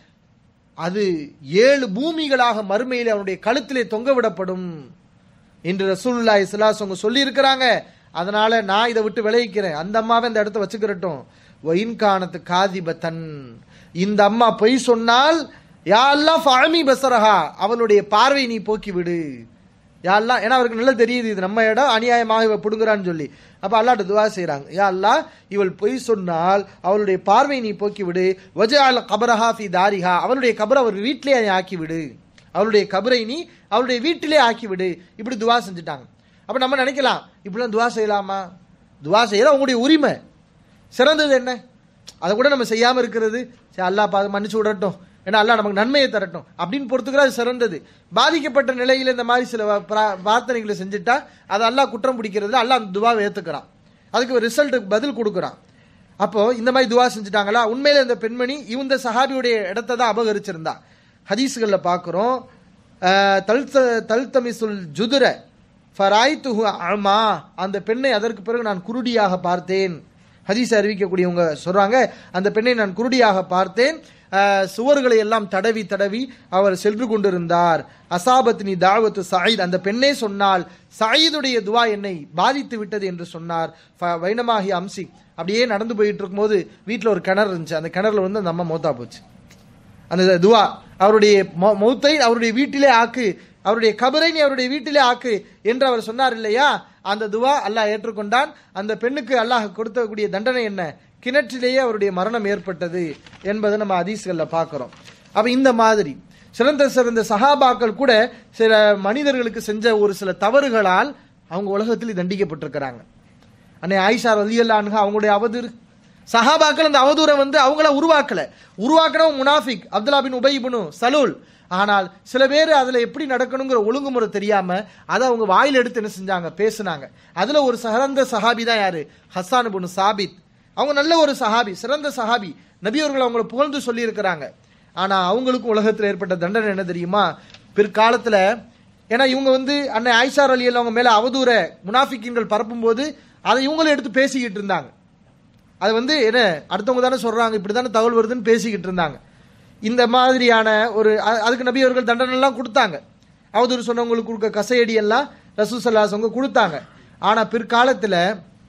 அது ஏழு பூமிகளாக மறுமையில் அவனுடைய கழுத்திலே தொங்க விடப்படும் என்று ரசூலுல்லாஹி ஸல்லல்லாஹு அவங்க சொல்லி இருக்கிறாங்க அதனால நான் இதை விட்டு விளைவிக்கிறேன் அந்த அம்மாவை இந்த இடத்த வச்சுக்கிறட்டும் ஒயின்கானத்து காதிபத்தன் இந்த அம்மா பொய் சொன்னால் யா அல்லாஹ் ஃபஅமி பசரஹா அவளுடைய பார்வை நீ போக்கி விடு யா அல்லாஹ் ஏன்னா அவருக்கு நல்லா தெரியுது இது நம்ம இடம் அநியாயமாக இவ புடுங்குறான்னு சொல்லி அப்ப அல்லாட்ட துவா செய்றாங்க யா அல்லாஹ் இவள் பொய் சொன்னால் அவளுடைய பார்வை நீ போக்கி விடு வஜால் கபரஹா ஃபி தாரிஹா அவளுடைய கபரை அவர் வீட்டிலே நீ ஆக்கி விடு அவளுடைய கபரை நீ அவளுடைய வீட்டிலே ஆக்கி விடு இப்படி துவா செஞ்சுட்டாங்க அப்ப நம்ம நினைக்கலாம் இப்படிலாம் துவா செய்யலாமா துவா செய்யலாம் உங்களுடைய உரிமை சிறந்தது என்ன அதை கூட நம்ம செய்யாம இருக்கிறது சரி அல்லாஹ் பாது மன்னிச்சு விடட்டும் ஏன்னா அல்லாஹ் நமக்கு நன்மையை தரட்டும் அப்படின்னு பொறுத்துக்கிற அது சிறந்தது பாதிக்கப்பட்ட நிலையில இந்த மாதிரி சில வா- பிரா- பிரார்த்தனைகளை செஞ்சுட்டா அதை அல்லாஹ் குற்றம் பிடிக்கிறது அல்லாஹ் அந்த துவாவை ஏத்துக்கிறான் அதுக்கு ரிசல்ட் பதில் கொடுக்குறான் அப்போ இந்த மாதிரி துவா செஞ்சுட்டாங்களா உண்மையில இந்த பெண்மணி இந்த சஹாபியுடைய இடத்தை தான் அபகரிச்சிருந்தா ஹதீஸ்கள்ல பார்க்கிறோம் அஹ், தல்த தல்தமிசுல் ஜுதுர ஃபராய்துஹு அமா அந்த பெண்ணை அதற்கு பிறகு நான் குருடியாக பார்த்தேன் ஹதீஸ் அறிவிக்கக்கூடியவங்க சொல்றாங்க அந்த பெண்ணை நான் குருடியாக பார்த்தேன் அஹ், சுவர்களை எல்லாம் தடவி தடவி அவர் சென்று கொண்டிருந்தார் அசாபத்னி தாவத்து சாயித் அந்த பெண்ணே சொன்னால் சாயிதுடைய துவா என்னை பாதித்து விட்டது என்று சொன்னார் ஃப- வைனமாகி அம்சி அப்படியே நடந்து போயிட்டு இருக்கும்போது வீட்டில் ஒரு கிணறு இருந்துச்சு அந்த கிணறுல வந்து அந்த அம்மா மௌத்தா போச்சு அந்த துவா அவருடைய மௌ- மௌத்தை அவருடைய வீட்டிலே ஆக்கு அவருடைய கபரை நீ அவருடைய வீட்டிலே ஆக்கு என்று அவர் சொன்னார் இல்லையா அந்த துவா அல்லாஹ் ஏற்றுக்கொண்டான் அந்த பெண்ணுக்கு அல்லாஹ் கொடுத்தக்கூடிய தண்டனை என்ன கிணற்றிலேயே அவருடைய மரணம் ஏற்பட்டது என்பதை நம்ம ஹதீஸ்கள்ல பார்க்கிறோம் அப்ப இந்த மாதிரி சிறந்த சிறந்த சஹாபாக்கள் கூட சில மனிதர்களுக்கு செஞ்ச ஒரு சில தவறுகளால் அவங்க உலகத்தில் தண்டிக்கப்பட்டிருக்கிறாங்க அன்னை ஆயிஷா ரலியல்லான்ஹா அவங்களுடைய அவதூறு சஹாபாக்கள் அந்த அவதூறை வந்து அவங்கள உருவாக்கல உருவாக்கணும் முனாஃபிக் அப்துல்லா பின் உபை இப்னு சலூல் ஆனால் சில பேர் அதுல எப்படி நடக்கணுங்கிற ஒழுங்குமுறை தெரியாம அதை அவங்க வாயில எடுத்து என்ன செஞ்சாங்க பேசுனாங்க அதுல ஒரு சிறந்த சஹாபி தான் யாரு ஹஸ்ஸான் பின் சாபித் அவங்க நல்ல ஒரு சஹாபி சிறந்த சஹாபி நபி அவர்கள் அவங்கள புகழ்ந்து சொல்லி இருக்கிறாங்க ஆனா அவங்களுக்கும் உலகத்தில் ஏற்பட்ட தண்டனை என்ன தெரியுமா பிற்காலத்துல ஏன்னா இவங்க வந்து அன்னை ஆயிஷா அலி அவங்க மேல அவதூற முனாஃபிக்கின்கள் பரப்பும்போது அதை இவங்களும் எடுத்து பேசிக்கிட்டு இருந்தாங்க அது வந்து என்ன அடுத்தவங்க தானே சொல்றாங்க இப்படி தானே தகவல் வருதுன்னு பேசிக்கிட்டு இருந்தாங்க இந்த மாதிரியான ஒரு அ- அதுக்கு நபி அவர்கள் தண்டனை எல்லாம் கொடுத்தாங்க அவதூறு சொன்னவங்களுக்கு கொடுக்க கசையடி எல்லாம் ரசூ அவங்க கொடுத்தாங்க ஆனா பிற்காலத்துல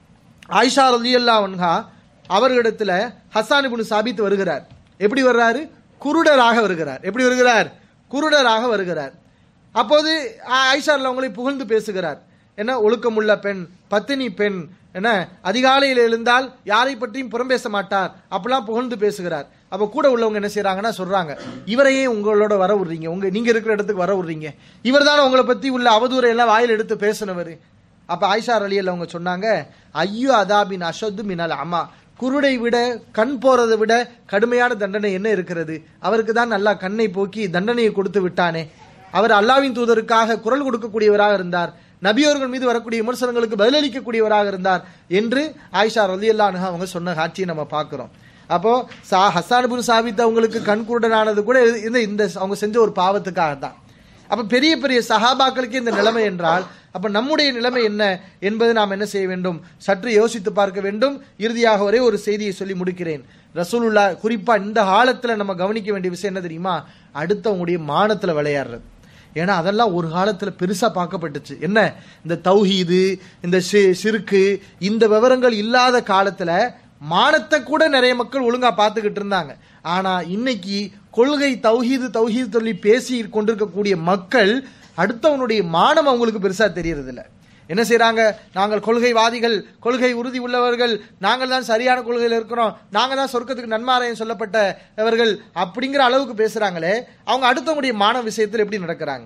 ஆயிஷா ரலியல்லா அன்ஹா அவர்களிடத்துல ஹஸ்ஸான் இப்னு சாபித் வருகிறார் எப்படி வர்றாரு குருடராக வருகிறார் எப்படி வருகிறார் குருடராக வருகிறார் அப்போது ஆ- ஆயிஷா அவங்களை புகழ்ந்து பேசுகிறார் என்ன ஒழுக்கமுள்ள பெண் பத்தினி பெண் என்ன அதிகாலையில் எழுந்தால் யாரை பற்றியும் புறம் பேச மாட்டார் அப்படிலாம் புகழ்ந்து பேசுகிறார் அப்ப கூட உள்ளவங்க என்ன செய்றாங்கன்னா சொல்றாங்க இவரையே உங்களோட வர விடுறீங்க உங்க நீங்க இருக்கிற இடத்துக்கு வர விடுறீங்க இவர் தானே உங்களை பத்தி உள்ள அவதூறை எல்லாம் வாயில் எடுத்து பேசினவர் அப்ப ஆயிஷா அலியல் அவங்க சொன்னாங்க ஐயோ அதாபின் அஷத்து மினல் அம்மா குருடை விட கண் போறதை விட கடுமையான தண்டனை என்ன இருக்கிறது அவருக்கு தான் நல்லா கண்ணை போக்கி தண்டனையை கொடுத்து விட்டானே அவர் அல்லாவின் தூதருக்காக குரல் கொடுக்கக்கூடியவராக இருந்தார் நபியோர்கள் மீது வரக்கூடிய விமர்சனங்களுக்கு பதிலளிக்கக்கூடியவராக இருந்தார் என்று ஆயிஷா ரலியல்லாஹு அவங்க சொன்ன காட்சியை நம்ம பார்க்கிறோம் அப்போ சா ஹசான் பின் சாபித் அவங்களுக்கு கண் குருடனானது கூட இந்த இந்த அவங்க செஞ்ச ஒரு பாவத்துக்காக தான் அப்ப பெரிய பெரிய சஹாபாக்களுக்கு இந்த நிலைமை என்றால் அப்ப நம்முடைய நிலைமை என்ன என்பதை நாம் என்ன செய்ய வேண்டும் சற்று யோசித்து பார்க்க வேண்டும் இறுதியாக ஒரே ஒரு செய்தியை சொல்லி முடிக்கிறேன் ரசூலுல்லா குறிப்பா இந்த காலத்துல நம்ம கவனிக்க வேண்டிய விஷயம் என்ன தெரியுமா அடுத்தவங்களுடைய மானத்துல விளையாடுறது ஏன்னா அதெல்லாம் ஒரு காலத்துல பெருசா பார்க்கப்பட்டுச்சு என்ன இந்த தௌஹீது இந்த ஷி- ஷிர்கு இந்த விவரங்கள் இல்லாத காலத்துல மானத்தை கூட நிறைய மக்கள் ஒழுங்கா பார்த்துக்கிட்டு இருந்தாங்க ஆனா இன்னைக்கு கொள்கை தௌஹீது தௌஹீது சொல்லி பேசி கொண்டிருக்கக்கூடிய மக்கள் அடுத்தவனுடைய மானம் அவங்களுக்கு பெருசா தெரியறது இல்ல என்ன செய்றாங்க நாங்கள் கொள்கைவாதிகள் கொள்கை உறுதி உள்ளவர்கள் நாங்கள் தான் சரியான கொள்கையில் இருக்கிறோம் நாங்க தான் சொர்க்கத்துக்கு நன்மாராயம் சொல்லப்பட்டவர்கள் அப்படிங்கிற அளவுக்கு பேசுறாங்களே அவங்க அடுத்தவங்களுடைய மானவ விஷயத்தில் எப்படி நடக்கிறாங்க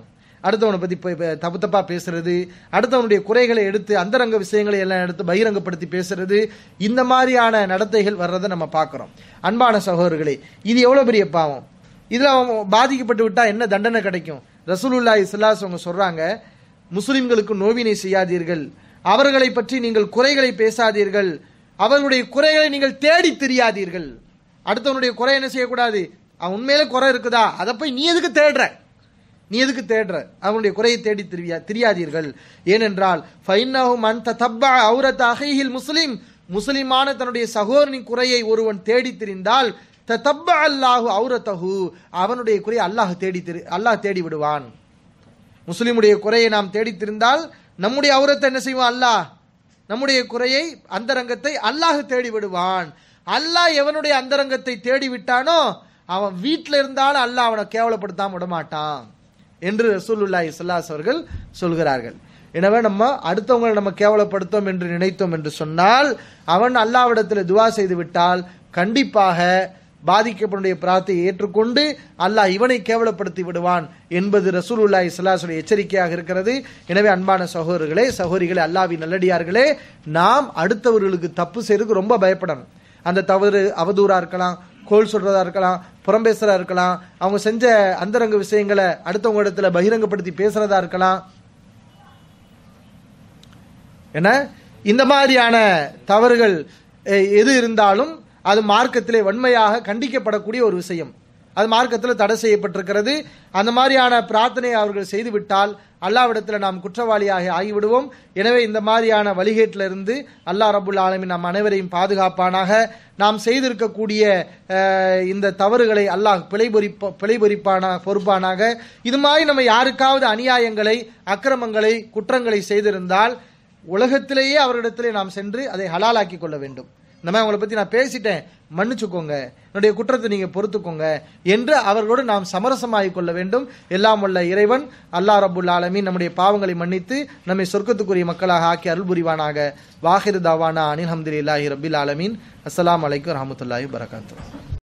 அடுத்தவனை பத்தி போய் பே- தப்பு தப்பா பேசுறது அடுத்தவனுடைய குறைகளை எடுத்து அந்தரங்க விஷயங்களை எல்லாம் எடுத்து பகிரங்கப்படுத்தி பேசுறது இந்த மாதிரியான நடத்தைகள் வர்றதை நம்ம பார்க்கிறோம் அன்பான சகோதரர்களே இது எவ்வளவு பெரிய பாவம் இதுல அவன் பாதிக்கப்பட்டு விட்டா என்ன தண்டனை கிடைக்கும் ரசூலுல்லாஹி ஸல்லல்லாஹு அவங்க சொல்றாங்க முஸ்லிம்களுக்கு நோவினை செய்யாதீர்கள் அவர்களை பற்றி நீங்கள் குறைகளை பேசாதீர்கள் அவர்களுடைய குறைகளை நீங்கள் தேடி தெரியாதீர்கள் அடுத்தவனுடைய குறை என்ன செய்யக்கூடாது அவன் உண்மையிலே குறை இருக்குதா அதை போய் நீ எதுக்கு தேடுற நீ எதுக்கு தேடுற அவனுடைய குறையை தேடி தெரியா தெரியாதீர்கள் ஏனென்றால் ஃபைன்னஹு மன் தத்தப்பா அவுரத் அஹீஹில் முஸ்லிம் முஸ்லிமான தன்னுடைய சகோதரனின் குறையை ஒருவன் தேடி திரிந்தால் தத்தப்பா அல்லாஹு அவுரத்தஹு அவனுடைய குறையை அல்லாஹ் தேடி திரி அல்லாஹ் தேடி விடுவான் முஸ்லிமுடைய குறையை நாம் தேடி திரிந்தால் நம்முடைய அவுரத்தை என்ன செய்வான் அல்லாஹ் நம்முடைய குறையை அந்தரங்கத்தை அல்லாஹ் தேடி விடுவான் அல்லாஹ் எவனுடைய அந்தரங்கத்தை தேடி விட்டானோ அவன் வீட்டில் இருந்தாலும் அல்லாஹ் அவனை கேவலப்படுத்தாம விட மாட்டான் என்று ரசூலுல்லாஹி ஸல்லல்லாஹு அவர்கள் சொல்கிறார்கள் எனவே நம்ம அடுத்தவங்களை நம்ம கேவலப்படுத்தோம் என்று நினைத்தோம் என்று சொன்னால் அவன் அல்லாவிடத்தில் துவா செய்து விட்டால் கண்டிப்பாக பாதிக்கப்பனுடைய பிரார்த்தையை ஏற்றுக்கொண்டு அல்லாஹ் இவனை கேவலப்படுத்தி விடுவான் என்பது ரசூலுல்லாஹி ஸல்லல்லாஹு எச்சரிக்கையாக இருக்கிறது எனவே அன்பான சகோதரர்களே சகோதரிகளே அல்லாஹ்வின் நல்லடியார்களே நாம் அடுத்தவர்களுக்கு தப்பு செய்யறதுக்கு ரொம்ப பயப்படணும் அந்த தவறு அவதூறா இருக்கலாம் கோல் சொல்றதா இருக்கலாம் புறம் பேசுறதா இருக்கலாம் அவங்க செஞ்ச அந்தரங்க விஷயங்களை அடுத்தவங்க இடத்துல பகிரங்கப்படுத்தி பேசுறதா இருக்கலாம் என்ன இந்த மாதிரியான தவறுகள் எ- எது இருந்தாலும் அது மார்க்கத்திலே வன்மையாக கண்டிக்கப்படக்கூடிய ஒரு விஷயம் அது மார்க்கத்தில் தடை செய்யப்பட்டிருக்கிறது அந்த மாதிரியான பிரார்த்தனையை அவர்கள் செய்துவிட்டால் அல்லாவிடத்தில் நாம் குற்றவாளியாக ஆகிவிடுவோம் எனவே இந்த மாதிரியான வழிகேட்டிலிருந்து அல்லாஹ் ரபுல் ஆலமின் நம் அனைவரையும் பாதுகாப்பானாக நாம் செய்திருக்கக்கூடிய அஹ், இந்த தவறுகளை அல்லாஹ் பிழைபொறிப்ப பிழைபொறிப்பான பொறுப்பானாக இது மாதிரி நம்ம யாருக்காவது அநியாயங்களை அக்கிரமங்களை குற்றங்களை செய்திருந்தால் உலகத்திலேயே அவரிடத்திலே நாம் சென்று அதை ஹலாலாக்கி கொள்ள வேண்டும் இந்த மாதிரி அவங்கள பத்தி நான் பேசிட்டேன் மன்னிச்சுக்கோங்க என்னுடைய குற்றத்தை நீங்க பொறுத்துக்கோங்க என்று அவர்களோடு நாம் சமரசமாகிக் கொள்ள வேண்டும் எல்லாம் உள்ள இறைவன் அல்லாஹ் ரபுல் ஆலமீன் நம்முடைய பாவங்களை மன்னித்து நம்மை சொர்க்கத்துக்குரிய மக்களாக ஆக்கி அருள் புரிவானாக வாஹிர் தாவானா அனில் ஹம்துலில்லாஹி ரபில் ஆலமீன் அஸ்ஸலாமு அலைக்கும் வரஹ்மத்துல்லாஹி வரகாத்துஹு